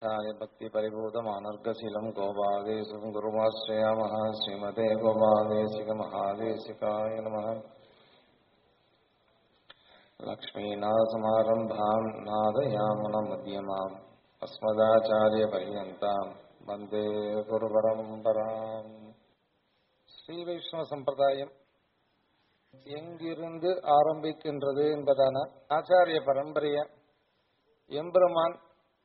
य भक्तिपरिभूतमानर्गशीलं गोपादेशं गुरुमाश्रयामः श्रीमते गोपादेशिकमहादेशिकाय नमः लक्ष्मीनाथसमारम्भाम् नादयामुनमध्यमाम् अस्मदाचार्यपर्यन्ताम् वन्दे गुरुपरम्पराम् ஸ்ரீ வைஷ்ணவ சம்பிரதாயம் எங்கிருந்து ஆரம்பிக்கின்றது என்பதான ஆச்சாரிய பரம்பரைய எம்பெருமான்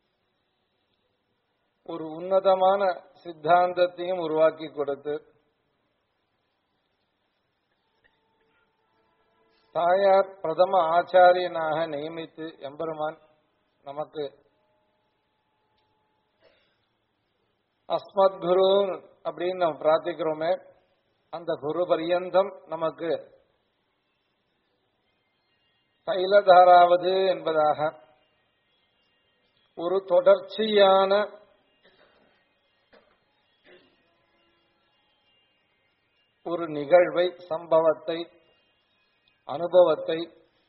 ஒரு உன்னதமான சித்தாந்தத்தையும் உருவாக்கி கொடுத்து தாயார் பிரதம ஆச்சாரியனாக நியமித்து எம்பெருமான் நமக்கு அஸ்மத் குரு அப்படின்னு நம்ம பிரார்த்திக்கிறோமே அந்த குரு பரியந்தம் நமக்கு தைலதாராவது என்பதாக ஒரு தொடர்ச்சியான ஒரு நிகழ்வை சம்பவத்தை அனுபவத்தை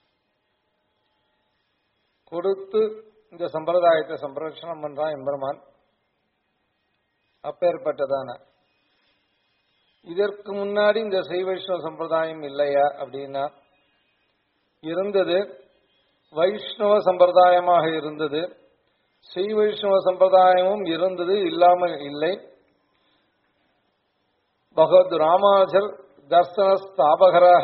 கொடுத்து இந்த சம்பிரதாயத்தை சம்ரட்சணம் பண்றான் எம்பெருமான் அப்பேற்பட்டதான இதற்கு முன்னாடி இந்த ஸ்ரீ வைஷ்ணவ சம்பிரதாயம் இல்லையா அப்படின்னா இருந்தது வைஷ்ணவ சம்பிரதாயமாக இருந்தது ஸ்ரீ வைஷ்ணவ சம்பிரதாயமும் இருந்தது இல்லாமல் இல்லை பகவத் ராமானுஜர் தர்சன ஸ்தாபகராக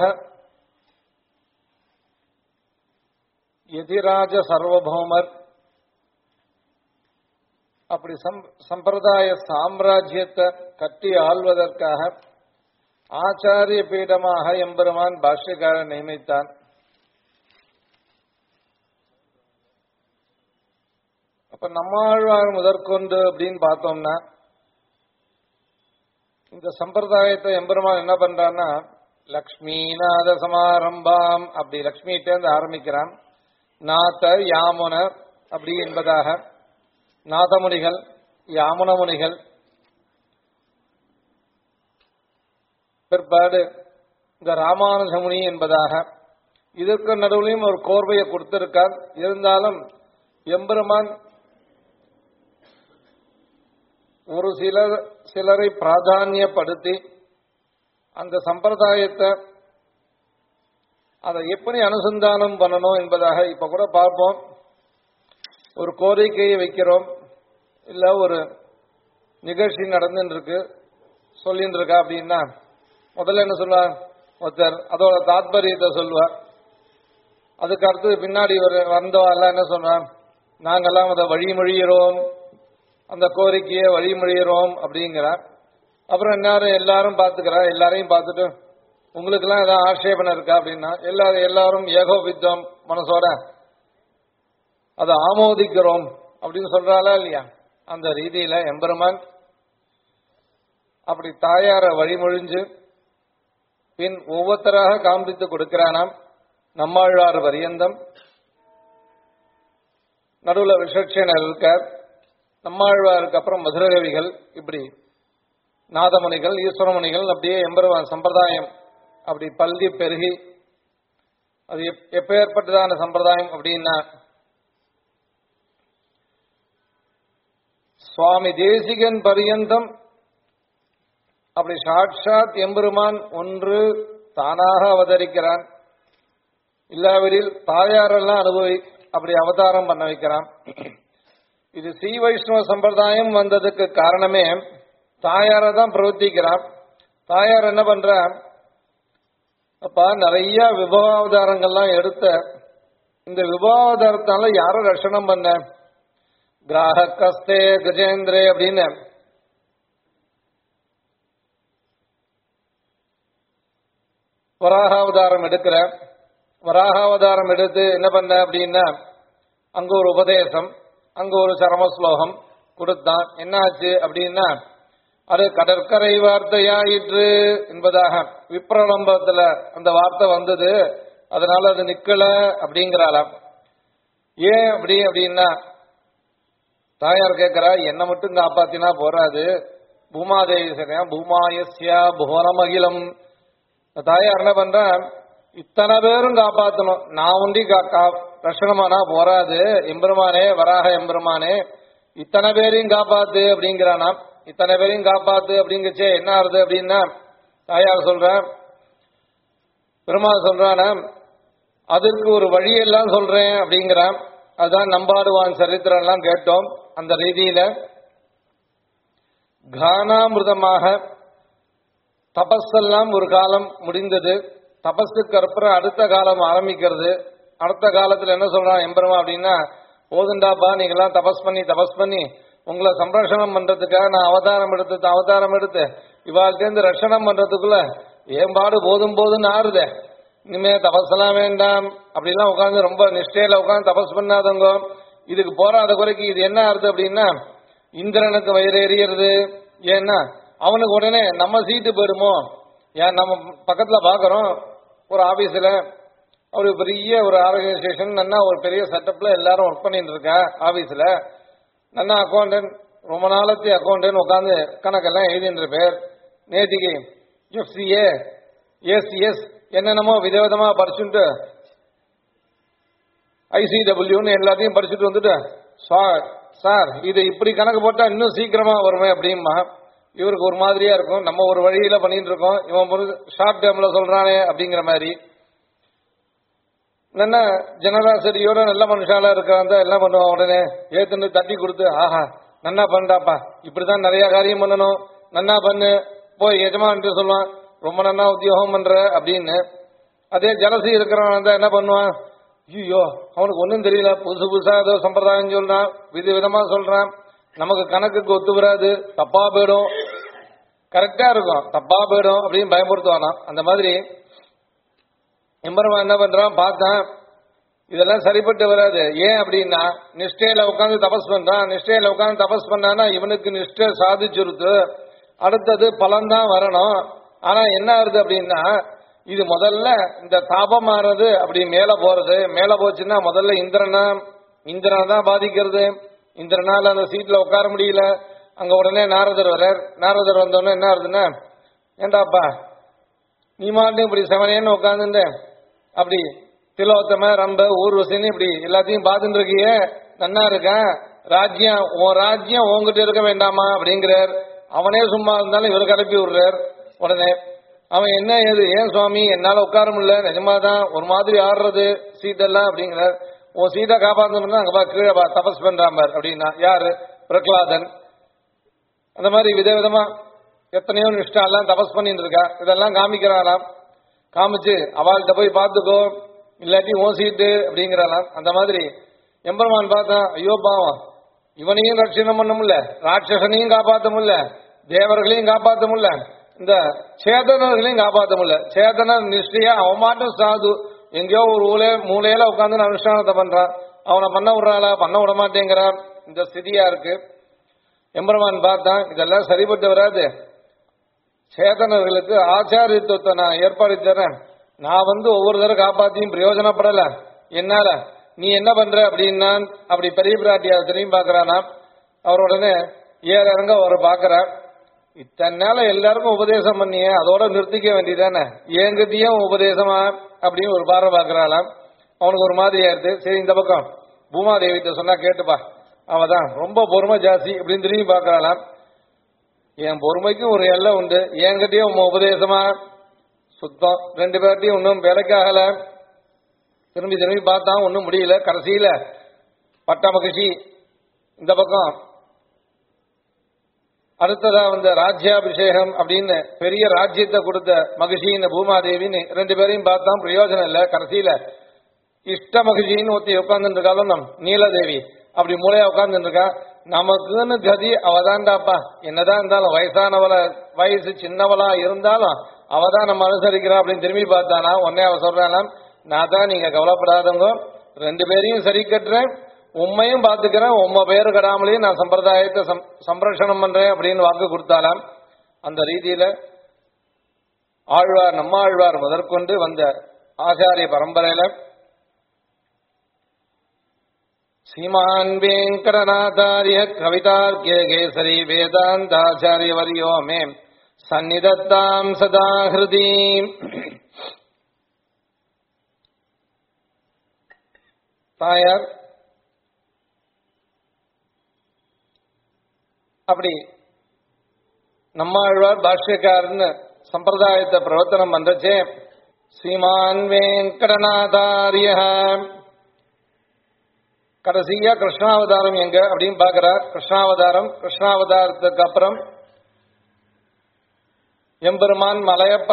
எதிராஜ சர்வபௌமர் அப்படி சம்பிரதாய சாம்ராஜ்யத்தை கட்டி ஆள்வதற்காக ஆச்சாரிய பீடமாக எம்பெருமான் பாஷ்யக்காரன் நியமித்தான் அப்ப நம்மாழ்வார் முதற்கொண்டு அப்படின்னு பார்த்தோம்னா இந்த சம்பிரதாயத்தை எம்பெருமான் என்ன பண்றான்னா லக்ஷ்மிநாத சமாரம்பாம் அப்படி லக்ஷ்மிகிட்டேருந்து ஆரம்பிக்கிறான் நாத்த யாமுன அப்படி என்பதாக நாதமுனிகள் யாமுனமுனிகள் பிற்பாடு இந்த ராமானுஜமுனி என்பதாக இதற்கு நடுவிலையும் ஒரு கோர்வையை கொடுத்திருக்கார் இருந்தாலும் எம்பெருமான் ஒரு சிலர் சிலரை பிராதானியப்படுத்தி அந்த சம்பிரதாயத்தை அதை எப்படி அனுசந்தானம் பண்ணணும் என்பதாக இப்ப கூட பார்ப்போம் ஒரு கோரிக்கையை வைக்கிறோம் இல்ல ஒரு நிகழ்ச்சி நடந்துட்டு இருக்கு சொல்லிட்டு இருக்கா அப்படின்னா முதல்ல என்ன சொல்லுவார் ஒருத்தர் அதோட தாத்பரியத்தை சொல்லுவார் அதுக்கு அடுத்து பின்னாடி வந்தவெல்லாம் என்ன சொன்னார் நாங்கெல்லாம் அதை வழிமொழிகிறோம் அந்த கோரிக்கையை வழிமொழிகிறோம் அப்படிங்கிறார் அப்புறம் எல்லாரும் எல்லாரும் பார்த்துக்கிறா எல்லாரையும் பார்த்துட்டு உங்களுக்கு எல்லாம் ஏதாவது ஆட்சேபனை இருக்கா அப்படின்னா எல்லாரும் எல்லாரும் ஏகோபித்தம் மனசோட அதை ஆமோதிக்கிறோம் அப்படின்னு சொல்றாளா இல்லையா அந்த ரீதியில எம்பெருமான் அப்படி தாயார வழிமொழிஞ்சு பின் ஒவ்வொருத்தராக காண்பித்து கொடுக்கிறானாம் நம்மாழ்வார் பரியந்தம் நடுவில் விசட்சனர் இருக்கார் நம்மாழ்வாருக்கு அப்புறம் மதுரகவிகள் இப்படி நாதமுனிகள் ஈஸ்வரமுனிகள் அப்படியே எம்பெருமான் சம்பிரதாயம் அப்படி பல்கி பெருகி அது எப்பேற்பட்டதான சம்பிரதாயம் அப்படின்னா சுவாமி தேசிகன் பரியந்தம் அப்படி சாட்சாத் எம்பெருமான் ஒன்று தானாக அவதரிக்கிறான் இல்லாவிடில் தாயாரெல்லாம் அனுபவி அப்படி அவதாரம் பண்ண வைக்கிறான் இது ஸ்ரீ வைஷ்ணவ சம்பிரதாயம் வந்ததுக்கு காரணமே தாயாரை தான் பிரவர்த்திக்கிறான் தாயார் என்ன பண்ற அப்ப நிறைய விபவாவதாரங்கள்லாம் எடுத்த இந்த விபவாவதாரத்தால யாரை ரஷணம் பண்ண கிராகஸ்தே கஜேந்திரே அப்படின்னு வராகாவதாரம் எடுக்கிற வராகாவதாரம் எடுத்து என்ன பண்ண அப்படின்னா அங்க ஒரு உபதேசம் அங்க ஒரு சரம ஸ்லோகம் கொடுத்தான் என்னாச்சு அப்படின்னா அது கடற்கரை வார்த்தையாயிற்று என்பதாக விப்ரலம்பத்துல அந்த வார்த்தை வந்தது அதனால அது நிக்கல அப்படிங்கிறாளாம் ஏன் அப்படி அப்படின்னா தாயார் கேட்கிறா என்ன மட்டும் காப்பாத்தினா போறாது பூமாதேவி சரியா பூமாயஸ்யா புவனமகிலம் தாயார் என்ன பண்ற இத்தனை பேரும் காப்பாத்தணும் நான் உண்டி கா- கா- ரஷணமானா போராது எம்பெருமானே வராக எம்பெருமானே இத்தனை பேரையும் காப்பாத்து அப்படிங்கிறானாம் இத்தனை பேரையும் காப்பாத்து அப்படிங்கச்சே என்ன ஆறுது அப்படின்னா தாயார் சொல்ற பெருமாள் சொல்றானா அதற்கு ஒரு வழியெல்லாம் சொல்றேன் அப்படிங்கிறான் அதுதான் நம்பாடுவான் சரித்திரம் எல்லாம் கேட்டோம் அந்த ரீதியில கானாமிருதமாக தபஸெல்லாம் ஒரு காலம் முடிந்தது தபஸுக்கு அப்புறம் அடுத்த காலம் ஆரம்பிக்கிறது அடுத்த காலத்துல என்ன சொல்றான் எம்பெருமா அப்படின்னா போதுண்டாப்பா நீங்கெல்லாம் தபஸ் பண்ணி தபஸ் பண்ணி உங்களை சம்ரட்சணம் பண்றதுக்காக நான் அவதாரம் எடுத்து அவதாரம் எடுத்து இவாழ்த்தேந்து ரட்சணம் பண்றதுக்குள்ள ஏம்பாடு போதும் போதும்னு ஆறுதே இனிமே தபஸ்லாம் வேண்டாம் அப்படிலாம் உட்காந்து ரொம்ப நிஷ்டையில உட்காந்து தபஸ் பண்ணாதவங்க இதுக்கு போராத குறைக்கு இது என்ன ஆறுது அப்படின்னா இந்திரனுக்கு வயிறு எறியறது ஏன்னா அவனுக்கு உடனே நம்ம சீட்டு போயிடுமோ ஏன் நம்ம பக்கத்துல பாக்குறோம் ஒரு ஆபீஸ்ல ஒரு பெரிய ஒரு ஆர்கனைசேஷன் நன்னா ஒரு பெரிய செட்டப்ல எல்லாரும் ஒர்க் பண்ணிட்டு இருக்கா ஆபீஸ்ல நன்னா அக்கௌண்டன்ட் ரொம்ப நாளத்து அக்கௌண்டன்ட் உட்காந்து கணக்கெல்லாம் எழுதின்ற பேர் நேத்திக்கு எஃப்சிஏ எஸ்எஸ் என்னென்னமோ விதவிதமா படிச்சுட்டு ஐசிடபிள்யூன்னு எல்லாத்தையும் படிச்சுட்டு வந்துட்டு சார் சார் இது இப்படி கணக்கு போட்டா இன்னும் சீக்கிரமா வருமே அப்படிமா இவருக்கு ஒரு மாதிரியா இருக்கும் நம்ம ஒரு வழியில பண்ணிட்டு இருக்கோம் இவன் ஒரு ஷார்ட் டேர்ம்ல சொல்றானே அப்படிங்கிற மாதிரி என்ன ஜனராசரியோட நல்ல மனுஷாலா இருக்கிறான் எல்லாம் பண்ணுவான் உடனே ஏத்துன்னு தட்டி கொடுத்து ஆஹா நன்னா பண்ணாப்பா இப்படிதான் நிறைய காரியம் பண்ணணும் நன்னா பண்ணு போய் எஜமான்ட்டு சொல்லுவான் ரொம்ப நன்னா உத்தியோகம் பண்ற அப்படின்னு அதே ஜலசி இருக்கிறவன் தான் என்ன பண்ணுவான் ஐயோ அவனுக்கு ஒன்றும் தெரியல புதுசு புதுசா ஏதோ சம்பிரதாயம் சொல்றான் வித விதமா சொல்றான் நமக்கு கணக்குக்கு ஒத்து வராது தப்பா போயிடும் கரெக்டா இருக்கும் தப்பா போயிடும் அப்படின்னு பயமுறுத்துவானா அந்த மாதிரி எம்பெருமான் என்ன பண்றான் பார்த்தான் இதெல்லாம் சரிப்பட்டு வராது ஏன் அப்படின்னா நிஷ்டையில உட்காந்து தபஸ் பண்றான் நிஷ்டையில உட்காந்து தபஸ் பண்ணானா இவனுக்கு நிஷ்டை சாதிச்சுருத்து அடுத்தது பலன்தான் வரணும் ஆனா என்ன ஆகுது அப்படின்னா இது முதல்ல இந்த தாபமானது அப்படி மேல போறது மேல போச்சுன்னா முதல்ல இந்திரனா இந்திரனை தான் பாதிக்கிறது இந்திரனால அந்த சீட்ல உட்கார முடியல அங்க உடனே நாரதர் வர்றார் நாரதர் வந்தோடனே என்ன ஆகுதுன்னா ஏண்டாப்பா நீ மாட்டும் இப்படி செவனேன்னு உட்காந்துட்டு அப்படி திலோத்தம ரம்ப ஊர்வசின்னு இப்படி எல்லாத்தையும் பார்த்துட்டு இருக்கியே நன்னா இருக்கேன் ராஜ்யம் உன் ராஜ்யம் உங்ககிட்ட இருக்க வேண்டாமா அப்படிங்கிறார் அவனே சும்மா இருந்தாலும் இவர் கிளப்பி விடுறார் உடனே அவன் என்ன ஏது ஏன் சுவாமி என்னால உட்கார முடியல நிஜமாதான் ஒரு மாதிரி ஆடுறது சீட்டெல்லாம் அப்படிங்கிறார் உன் சீட்டை காப்பாற்றணும்னா அங்க பா கீழே பா தபஸ் பண்றான் பார் அப்படின்னா யாரு பிரகலாதன் அந்த மாதிரி விதவிதமா எத்தனையோ நிஷ்டாலாம் தபஸ் பண்ணிட்டு இருக்கா இதெல்லாம் காமிக்கிறாளாம் காமிச்சு அவள்கிட்ட போய் பார்த்துக்கோ இல்லாட்டி உன் சீட்டு அப்படிங்கிறாளாம் அந்த மாதிரி எம்பெருமான் பார்த்தா ஐயோ பாவம் இவனையும் ரட்சணம் பண்ண முடியல ராட்சசனையும் காப்பாற்ற முடியல தேவர்களையும் காப்பாற்ற முடியல இந்த சேதனர்களையும் காப்பாற்ற முடியல சேதனர் நிஷ்டையா அவன் மாட்டும் சாது எங்கேயோ ஒரு ஊலே மூலையில உட்காந்து அனுஷ்டானத்தை பண்றான் அவனை பண்ண விடுறாளா பண்ண விட மாட்டேங்கிறான் இந்த ஸ்திதியா இருக்கு எம்பெருமான் பார்த்தான் இதெல்லாம் சரிபட்டு வராது சேதனர்களுக்கு ஆச்சாரியத்துவத்தை நான் ஏற்பாடு தரேன் நான் வந்து ஒவ்வொரு தடவை காப்பாத்தியும் பிரயோஜனப்படல என்னால நீ என்ன பண்ற அப்படின்னா அப்படி பெரிய பிராட்டியார் திரும்பி பாக்குறானா அவர் உடனே ஏற இறங்க அவரை பாக்குறார் இத்தனை நாள எல்லாருக்கும் உபதேசம் பண்ணியே அதோட நிறுத்திக்க வேண்டியதானே எங்கிட்டயும் உபதேசமா அப்படின்னு ஒரு பார்வை பாக்குறாளாம் அவனுக்கு ஒரு மாதிரியா இருக்கு சரி இந்த பக்கம் பூமாதேவிட்ட சொன்னா கேட்டுப்பா அவதான் ரொம்ப பொறுமை ஜாஸ்தி அப்படின்னு திரும்பி பாக்குறாளாம் என் பொறுமைக்கும் ஒரு எல்லை உண்டு என்கிட்டயும் உன் உபதேசமா சுத்தம் ரெண்டு பேர்ட்டையும் ஒன்றும் வேலைக்காகல திரும்பி திரும்பி பார்த்தா ஒன்றும் முடியல கடைசியில பட்ட மகிழ்ச்சி இந்த பக்கம் அடுத்ததா வந்த ராஜ்யாபிஷேகம் அப்படின்னு பெரிய ராஜ்யத்தை கொடுத்த மகிழ்ச்சின்னு பூமாதேவின்னு ரெண்டு பேரையும் பார்த்தா பிரயோஜனம் இல்லை கடைசியில இஷ்ட மகிழ்ச்சின்னு ஒருத்தி உட்கார்ந்துட்டு இருக்காலும் நம் நீலதேவி அப்படி மூளையா உட்கார்ந்துட்டு இருக்கா நமக்குன்னு கதி அவதான்டாப்பா என்னதான் இருந்தாலும் வயசானவள வயசு சின்னவளா இருந்தாலும் அவதான் நம்ம அனுசரிக்கிறா அப்படின்னு திரும்பி பார்த்தானா உடனே அவ சொல்றானாம் நான் தான் நீங்க கவலைப்படாதவங்க ரெண்டு பேரையும் சரி கட்டுறேன் உண்மையும் பாத்துக்கிறேன் உம்ம பேரு கடாமலேயும் நான் சம்பிரதாயத்தை சம்- சம்ரட்சணம் பண்றேன் அப்படின்னு வாக்கு கொடுத்தாலாம் அந்த ரீதியில ஆழ்வார் நம்மாழ்வார் முதற்கொண்டு வந்த ஆச்சாரிய பரம்பரையில श्रीमान् वेङ्कटनाथार्य कवितार्क्य केसरी वेदान्ताचार्यवर्यो मे सन्निधत्ताम् सदा हृदि தாயார் அப்படி நம்மாழ்வார் பாஷ்யக்காரன்னு சம்பிரதாயத்தை பிரவர்த்தனம் பண்றச்சே ஸ்ரீமான் வெங்கடநாதாரிய கடைசியா கிருஷ்ணாவதாரம் எங்க அப்படின்னு பாக்குறார் கிருஷ்ணாவதாரம் கிருஷ்ணாவதாரத்துக்கு அப்புறம் எம்பெருமான் மலையப்ப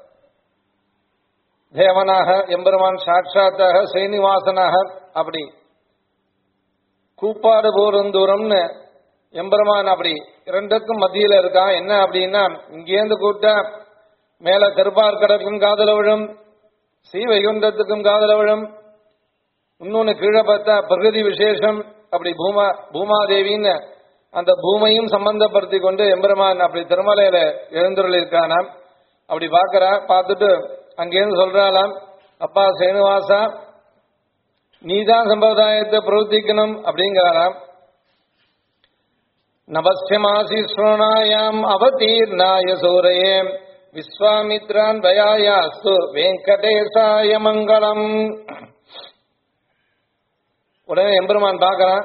தேவனாக எம்பெருமான் சாட்சாத்தாக ஸ்ரீனிவாசனாக அப்படி கூப்பாடு போரும் தூரம்னு எம்பெருமான் அப்படி இரண்டுக்கும் மத்தியில இருக்கான் என்ன அப்படின்னா இங்கேருந்து கூப்பிட்டா மேல திருப்பார்கடக்கும் காதல விழும் ஸ்ரீ வைகுண்டத்துக்கும் காதல விழும் இன்னொன்னு கீழே பார்த்தா பிரகதி விசேஷம் அப்படி பூமா பூமாதேவின்னு அந்த பூமையும் சம்பந்தப்படுத்தி கொண்டு எம்பெருமான் அப்படி திருமலையில எழுந்துருள் இருக்கானாம் அப்படி பார்க்கறா பார்த்துட்டு அங்கேருந்து சொல்றாளாம் அப்பா சேனுவாசா நீதான் சம்பிரதாயத்தை பிரவர்த்திக்கணும் அப்படிங்கிறாராம் நபஸ்யமாசி ஸ்ரோணாயாம் அவதீர்ணாய சூரையே விஸ்வாமித்ரான் பயாயாஸ்து வெங்கடேசாய மங்களம் உடனே எம்பெருமான் பார்க்கறான்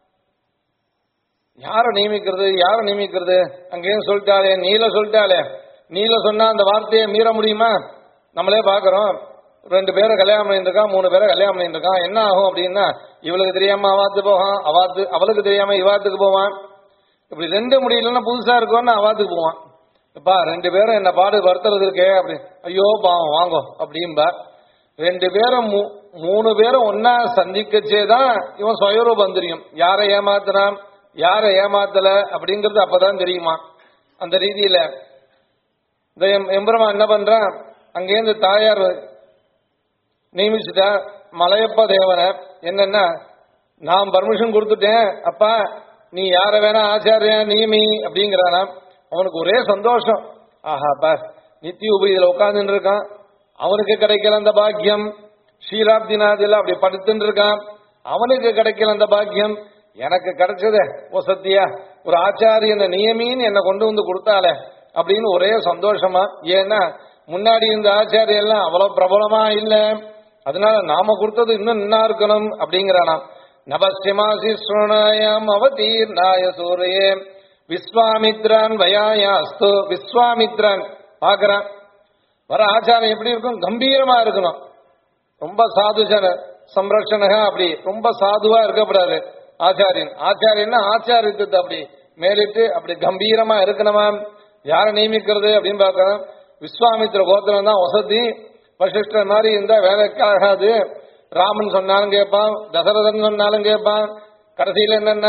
யாரை நியமிக்கிறது யாரை நியமிக்கிறது அங்கேயும் சொல்லிட்டாளே நீல சொல்லிட்டாளே நீல சொன்னா அந்த வார்த்தையை மீற முடியுமா நம்மளே பார்க்கறோம் ரெண்டு பேரை கல்யாணம் பண்ணிட்டு இருக்கான் மூணு பேரை கல்யாணம் பண்ணிட்டு இருக்கான் என்ன ஆகும் அப்படின்னா இவளுக்கு தெரியாம அவாத்து போவான் அவாத்து அவளுக்கு தெரியாம இவாத்துக்கு போவான் இப்படி ரெண்டு முடியலன்னா புதுசா இருக்கும்னு அவாத்துக்கு போவான் எப்பா ரெண்டு பேரும் என்ன பாடு வருத்துறது இருக்கே அப்படி ஐயோ பாவம் வாங்கோ அப்படின்பா ரெண்டு பேரும் மூ- மூணு பேரும் ஒன்னா சந்திக்கச்சே தான் இவன் சுயரூபம் தெரியும் யாரை ஏமாத்துறான் யாரை ஏமாத்தல அப்படிங்கிறது அப்பதான் தெரியுமா அந்த ரீதியில இந்த எம்- எம்பெருமான் என்ன பண்றான் அங்கேருந்து தாயார் நியமிச்சுட்டா மலையப்ப தேவனை என்னன்னா நான் பர்மிஷன் கொடுத்துட்டேன் அப்பா நீ யார வேணா ஆச்சாரியா நியமி அப்படிங்கிறானாம் அவனுக்கு ஒரே சந்தோஷம் ஆஹா பா நித்திய உபதியில உட்கார்ந்துட்டு இருக்கான் அவனுக்கு கிடைக்கல அந்த பாக்கியம் ஷீலாப்திநாதில அப்படி படுத்துட்டு இருக்கான் அவனுக்கு கிடைக்கல அந்த பாக்கியம் எனக்கு கிடைச்சதே ஓ சத்தியா ஒரு ஆச்சாரியனை நியமின்னு என்னை கொண்டு வந்து கொடுத்தாலே அப்படின்னு ஒரே சந்தோஷமா ஏன்னா முன்னாடி இருந்த ஆச்சாரியெல்லாம் எல்லாம் அவ்வளவு பிரபலமா இல்ல அதனால நாம கொடுத்தது இன்னும் நின்னா இருக்கணும் அப்படிங்கிறானாம் நபஸ்யமாசி ஸ்ரோணாயாம் அவதீர்ணாய சூரையே விஸ்வாமித்ரான் வயாயாஸ்து விஸ்வாமித்ரான் பாக்குறான் வர ஆச்சாரம் எப்படி இருக்கும் கம்பீரமா இருக்கணும் ரொம்ப சாதுஜன சம்ரட்சணக அப்படி ரொம்ப சாதுவா இருக்கக்கூடாது ஆச்சாரியன் ஆச்சாரியன்னா ஆச்சாரியத்தை அப்படி மேலிட்டு அப்படி கம்பீரமா இருக்கணுமா யாரை நியமிக்கிறது அப்படின்னு பார்க்கணும் விஸ்வாமித்திர கோத்திரம் தான் வசதி வசிஷ்டர் மாதிரி இருந்தா வேலைக்கு ஆகாது ராமன் சொன்னாலும் கேட்பான் தசரதன் சொன்னாலும் கேட்பான் கடைசியில என்னென்ன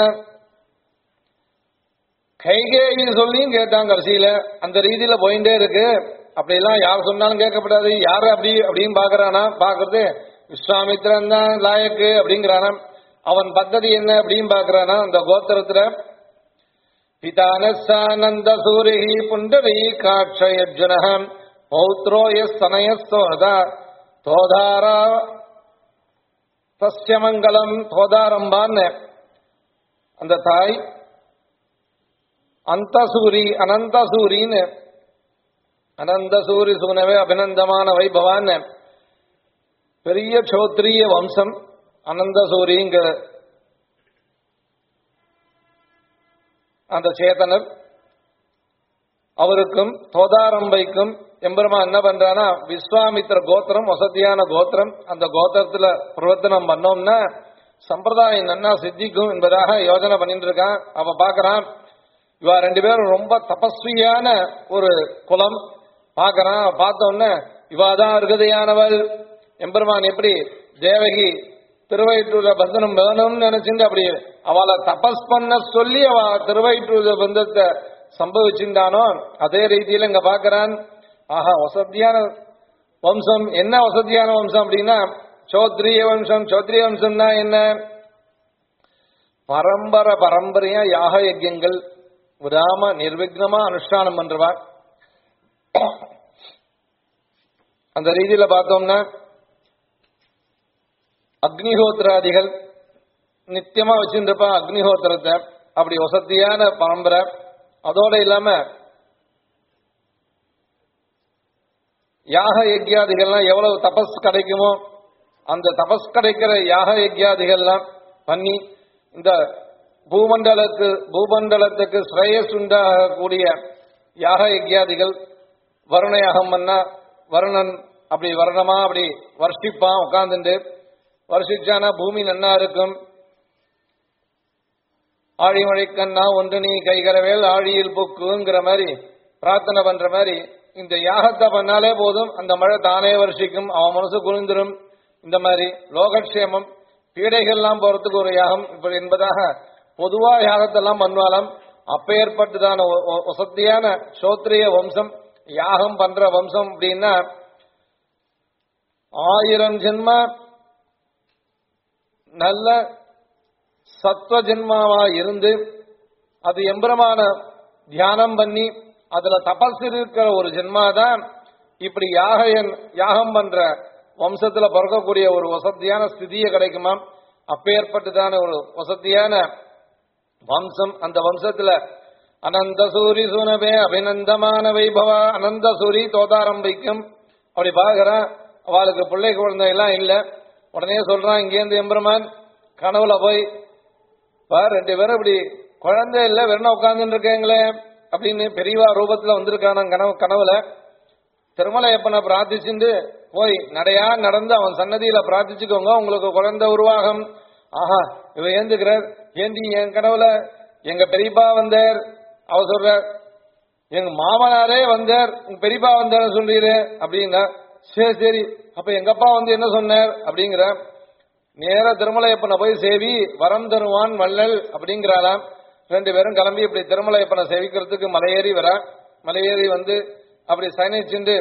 கைகேயி சொல்லியும் கேட்டான் கடைசியில அந்த ரீதியில போயிட்டே இருக்கு அப்படி எல்லாம் யார் சொன்னாலும் கேட்கப்படாது யாரு அப்படி அப்படின்னு பாக்குறானா பாக்குறது விஸ்வாமித்திரன் தான் லாயக்கு அப்படிங்கிறானா அவன் பദ്ധதி என்ன அப்படின்னு பாக்குறானா அந்த கோத்திரத்துல பிதானசானந்த சூரிஹி புண்டரீ காட்சயஜுன பௌத்ரோ எஸ்தனயஸ்தோதா தோதாரா தஸ்யமங்கலம் தோதாரம்பான்னு அந்த தாய் அந்தசூரி அனந்தசூரின்னு அனந்தசூரி சூனவே அபிநந்தமான வைபவான்னு பெரிய சோத்ரிய வம்சம் அனந்தசூரிங்கிற அந்த சேதனர் அவருக்கும் தோதாரம்பைக்கும் எம்பெருமா என்ன பண்றானா விஸ்வாமித்திர கோத்திரம் வசதியான கோத்திரம் அந்த கோத்திரத்துல பிரவர்த்தனம் பண்ணோம்னா சம்பிரதாயம் நன்னா சித்திக்கும் என்பதாக யோசனை பண்ணிட்டு இருக்கான் அவ பாக்குறான் இவா ரெண்டு பேரும் ரொம்ப தபஸ்வியான ஒரு குலம் பாக்குறான் பார்த்த உடனே இவாதான் அருகதையானவள் எம்பெருமான் எப்படி தேவகி திருவயிற்றுல பந்தனம் வேணும்னு நினைச்சுட்டு அப்படி அவளை தபஸ் பண்ண சொல்லி அவ திருவயிற்றுல பந்தத்தை சம்பவிச்சுட்டானோ அதே ரீதியில இங்க பாக்குறான் ஆஹா வசதியான வம்சம் என்ன வசதியான வம்சம் அப்படின்னா சோத்ரிய வம்சம் சோத்ரிய வம்சம்னா என்ன பரம்பரை பரம்பரையா யாக யஜ்யங்கள் விடாம நிர்விக்னமா அனுஷ்டானம் பண்றவா அந்த ரீதியில பார்த்தோம்னா அக்னிஹோத்திராதிகள் நித்தியமா வச்சுருப்பா அக்னிஹோத்திரத்தை அப்படி வசதியான பரம்பரை அதோட இல்லாம யாக யஜ்யாதிகள்லாம் எவ்வளவு தபஸ் கிடைக்குமோ அந்த தபஸ் கிடைக்கிற யாக யஜ்யாதிகள்லாம் பண்ணி இந்த பூமண்டலக்கு பூமண்டலத்துக்கு ஸ்ரேயஸ் உண்டாகக்கூடிய யாக யஜ்யாதிகள் வருண யாகம் பண்ணா வருணன் அப்படி வருணமா அப்படி வர்ஷிப்பான் உட்கார்ந்துட்டு வருஷிச்சானா பூமி நன்னா இருக்கும் ஆழிமழைக்கண்ணா ஒன்று நீ கைகரவேல் ஆழியில் புக்குங்கிற மாதிரி பிரார்த்தனை பண்ற மாதிரி இந்த யாகத்தை பண்ணாலே போதும் அந்த மழை தானே வருஷிக்கும் அவன் மனசு குளிர்ந்துரும் இந்த மாதிரி லோகக்ஷேமம் பீடைகள்லாம் போறதுக்கு ஒரு யாகம் இப்படி என்பதாக பொதுவா யாகத்தெல்லாம் பண்ணுவாலாம் அப்பேற்பட்டதான ஒ- ஒ- வசத்தியான சோத்ரிய வம்சம் யாகம் பண்ற வம்சம் அப்படின்னா ஆயிரம் ஜென்ம நல்ல சத்வ ஜென்மாவா இருந்து அது எம்பரமான தியானம் பண்ணி அதுல தபஸ் இருக்கிற ஒரு ஜென்மா தான் இப்படி யாக யாகம் பண்ற வம்சத்துல பிறக்கக்கூடிய ஒரு வசதியான ஸ்திதியை கிடைக்குமா அப்பேற்பட்டதான ஒரு வசதியான வம்சம் அந்த வம்சத்துல அனந்த சூரி சுனபே அபிநந்தமான வைபவ அனந்த சூரி தோதாரம் வைக்கும் அப்படி பாக்குறான் அவளுக்கு பிள்ளை குழந்தை எல்லாம் இல்ல உடனே சொல்றான் இங்கேருந்து எம்பெருமான் கனவுல போய் பா ரெண்டு பேரும் இப்படி குழந்தை இல்ல வெறும் உட்கார்ந்துட்டு இருக்கீங்களே அப்படின்னு பெரியவா ரூபத்துல வந்திருக்கான கனவு கனவுல திருமலையப்பனை பிரார்த்திச்சுட்டு போய் நடையா நடந்து அவன் சன்னதியில பிரார்த்திச்சுக்கோங்க உங்களுக்கு குழந்தை உருவாகும் ஆஹா இவ ஏந்துக்கிறார் ஏந்தி என் கனவுல எங்க பெரியப்பா வந்தார் அவர் சொல்றார் எங்க மாமனாரே வந்தார் உங்க பெரியப்பா வந்தார் சொல்றீரு அப்படின்னா சரி சரி அப்ப எங்க அப்பா வந்து என்ன சொன்னார் அப்படிங்கிற நேர திருமலையப்பனை போய் சேவி வரம் தருவான் வள்ளல் அப்படிங்கிறாளாம் ரெண்டு பேரும் கிளம்பி இப்படி திருமலையப்பனை சேவிக்கிறதுக்கு மலையேறி வரா மலையேறி வந்து அப்படி சயனிச்சுண்டு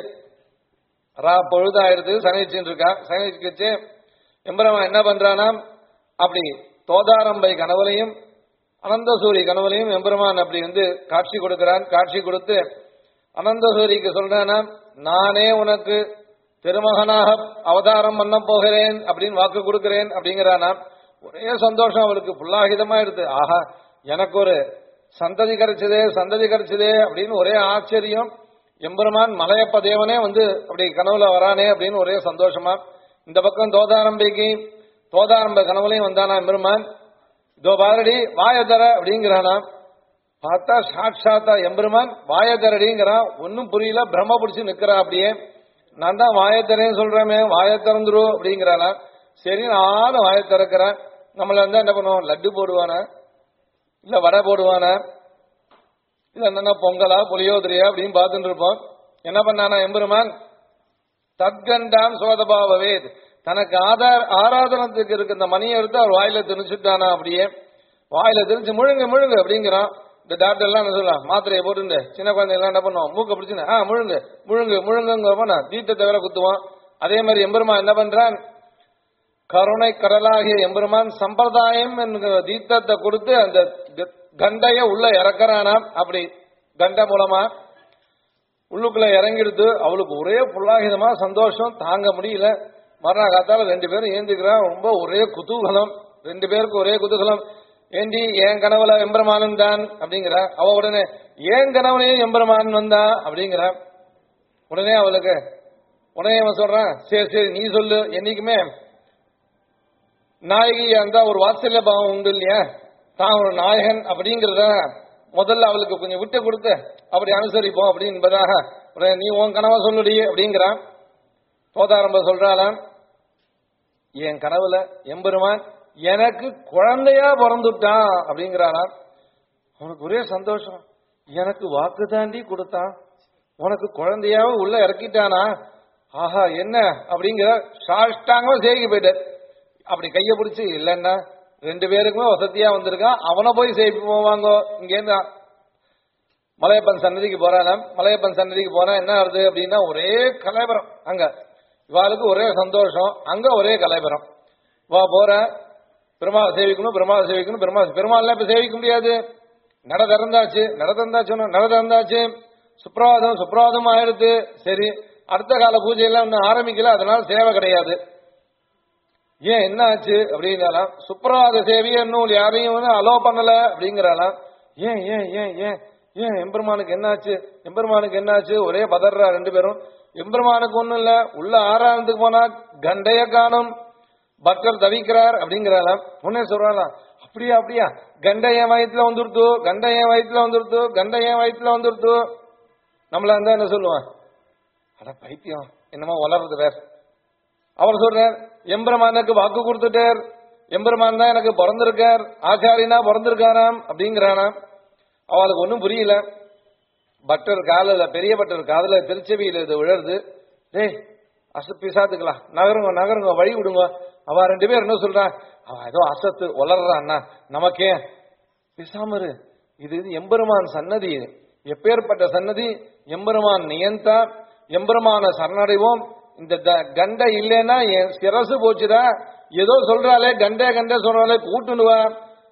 ரா பொழுதாயிடுது சயனிச்சுட்டு இருக்கா சயனிச்சுக்கிச்சு எம்பரவன் என்ன பண்றானாம் அப்படி தோதாரம்பை கனவுலையும் அனந்தசூரி கனவுலையும் எம்பெருமான் அப்படி வந்து காட்சி கொடுக்கிறான் காட்சி கொடுத்து அனந்தசூரிக்கு சொல்றானாம் நானே உனக்கு திருமகனாக அவதாரம் பண்ண போகிறேன் அப்படின்னு வாக்கு கொடுக்கிறேன் அப்படிங்கிறானாம் ஒரே சந்தோஷம் அவளுக்கு புல்லாகிதமா எடுத்து ஆஹா எனக்கு ஒரு சந்ததி கிடைச்சதே சந்ததி கிடைச்சதே அப்படின்னு ஒரே ஆச்சரியம் எம்பெருமான் மலையப்ப தேவனே வந்து அப்படி கனவுல வரானே அப்படின்னு ஒரே சந்தோஷமா இந்த பக்கம் தோதாரம்பைக்கு தோதாரம்ப கனவுலையும் வந்தானா எம்பெருமான் இதோ பாரடி வாயதர அப்படிங்கிறானா பார்த்தா சாட்சாத்தா எம்பெருமான் வாயதரடிங்கிறான் ஒன்னும் புரியல பிரம்ம பிடிச்சு நிக்கிறா அப்படியே நான் தான் வாயத்தரேன்னு சொல்றேமே வாய திறந்துரு அப்படிங்கிறானா சரி நானும் வாய திறக்கிறேன் நம்மள வந்து என்ன பண்ணுவோம் லட்டு போடுவானா இல்ல வடை போடுவானா இல்ல என்னன்னா பொங்கலா புளியோதரையா அப்படின்னு பார்த்துட்டு இருப்போம் என்ன பண்ணானா எம்பெருமான் தத்கண்டான் சோதபாவவேத் தனக்கு ஆதார் ஆராதனத்துக்கு இருக்க இந்த மணியை எடுத்து அவர் வாயில திணிச்சுட்டானா அப்படியே வாயில திணிச்சு முழுங்க முழுங்க அப்படிங்கிறான் இந்த டாக்டர் எல்லாம் என்ன சொல்லலாம் மாத்திரையை போட்டு சின்ன குழந்தைங்க எல்லாம் என்ன பண்ணுவோம் மூக்க பிடிச்சுன்னு ஆ முழுங்கு முழுங்கு முழுங்குங்கிறப்ப நான் தீர்த்தத்தை வேற குத்துவான் அதே மாதிரி எம்பெருமான் என்ன பண்றான் கருணை கடலாகிய எம்பெருமான் சம்பிரதாயம் என்கிற தீர்த்தத்தை கொடுத்து அந்த க- கண்டைய உள்ள இறக்குறானாம் அப்படி கண்ட மூலமா உள்ளுக்குள்ள இறங்கிடுது அவளுக்கு ஒரே புல்லாகிதமா சந்தோஷம் தாங்க முடியல மறுநாள் காத்தால ரெண்டு பேரும் ஏந்திக்கிறா ரொம்ப ஒரே குதூகலம் ரெண்டு பேருக்கு ஒரே குதூகலம் ஏண்டி என் கனவுல எம்பெருமானன் தான் அப்படிங்கிற அவ உடனே ஏன் கனவுலையும் எம்பெருமான் வந்தா அப்படிங்கிற உடனே அவளுக்கு உடனே அவன் சொல்றான் சரி சரி நீ சொல்லு என்னைக்குமே நாயகியா இருந்தா ஒரு வாத்சல்ய பாவம் உண்டு இல்லையா தான் ஒரு நாயகன் அப்படிங்கறத முதல்ல அவளுக்கு கொஞ்சம் விட்டு கொடுத்து அப்படி அனுசரிப்போம் அப்படி என்பதாக உடனே நீ உன் கனவை சொல்லுடி அப்படிங்கிறான் தோதாரம்ப சொல்றாளாம் என் கனவுல எம்பெருமான் எனக்கு குழந்தையா பிறந்துட்டான் அப்படிங்கிறாளாம் அவனுக்கு ஒரே சந்தோஷம் எனக்கு வாக்கு தாண்டி கொடுத்தான் உனக்கு குழந்தையாவும் உள்ள இறக்கிட்டானா ஆஹா என்ன அப்படிங்கிற சாஷ்டாங்கமா சேவிக்க போயிட்டார் அப்படி கைய பிடிச்சு இல்லைன்னா ரெண்டு பேருக்குமே வசதியா வந்திருக்கான் அவனை போய் சேவிப்பு போவாங்க இங்கேருந்து மலையப்பன் சன்னதிக்கு போறானாம் மலையப்பன் சன்னதிக்கு போனா என்ன ஆகுது அப்படின்னா ஒரே கலைபரம் அங்க இவாளுக்கு ஒரே சந்தோஷம் அங்க ஒரே கலைபரம் வா போற பெருமாள் சேவிக்கணும் பெருமாள் சேவிக்கணும் பெருமாள் பெருமாள்லாம் இப்ப சேவிக்க முடியாது நட திறந்தாச்சு நட திறந்தாச்சு நட திறந்தாச்சு சுப்ரவாதம் சுப்ரவாதம் ஆயிடுது சரி அடுத்த கால பூஜை எல்லாம் இன்னும் ஆரம்பிக்கல அதனால சேவை கிடையாது ஏன் என்ன ஆச்சு அப்படிங்கிறாலாம் சுப்ரவாத சேவையை இன்னும் யாரையும் வந்து அலோ பண்ணல அப்படிங்கிறாலாம் ஏன் ஏன் ஏன் ஏன் ஏன் எம்பெருமானுக்கு என்னாச்சு எம்பெருமானுக்கு என்னாச்சு ஒரே பதறா ரெண்டு பேரும் எம்பெருமானுக்கு ஒண்ணும் இல்ல உள்ள ஆறாயிரத்துக்கு போனா கண்டைய காணும் பக்தர் தவிக்கிறார் அப்படிங்கிறாளாம் உடனே சொல்றாளாம் அப்படியா அப்படியா கண்டை என் வயிற்றுல வந்துருத்து கண்டை என் வயிற்றுல வந்துருத்து கண்டை என் வயிற்றுல வந்துருத்து நம்மள இருந்தா என்ன சொல்லுவான் அட பைத்தியம் என்னமோ வளர்றது வேற அவர் சொல்றார் எம்பெருமானுக்கு வாக்கு கொடுத்துட்டார் எம்பெருமான் தான் எனக்கு பிறந்திருக்கார் ஆச்சாரியனா பிறந்திருக்காராம் அப்படிங்கிறானாம் அவளுக்கு ஒன்றும் புரியல பட்டர் காலில் பெரிய பட்டர் காதுல திருச்செவியில் இது விழருது டேய் அசு பிசாத்துக்கலாம் நகருங்க நகருங்க வழி விடுங்க அவ ரெண்டு பேர் என்ன சொல்றான் அவ ஏதோ அசத்து வளர்றான்னா நமக்கே பிசாம இரு. இது இது எம்பெருமான் சன்னதி இது. எப்பேற்பட்ட சன்னதி எம்பெருமான் நியந்தா எம்பெருமான சரணடைவோம் இந்த த- கண்டை இல்லைன்னா என் சிரசு போச்சுடா ஏதோ சொல்றாளே கண்டே கண்டே சொல்றாளே கூட்டுன்னு வா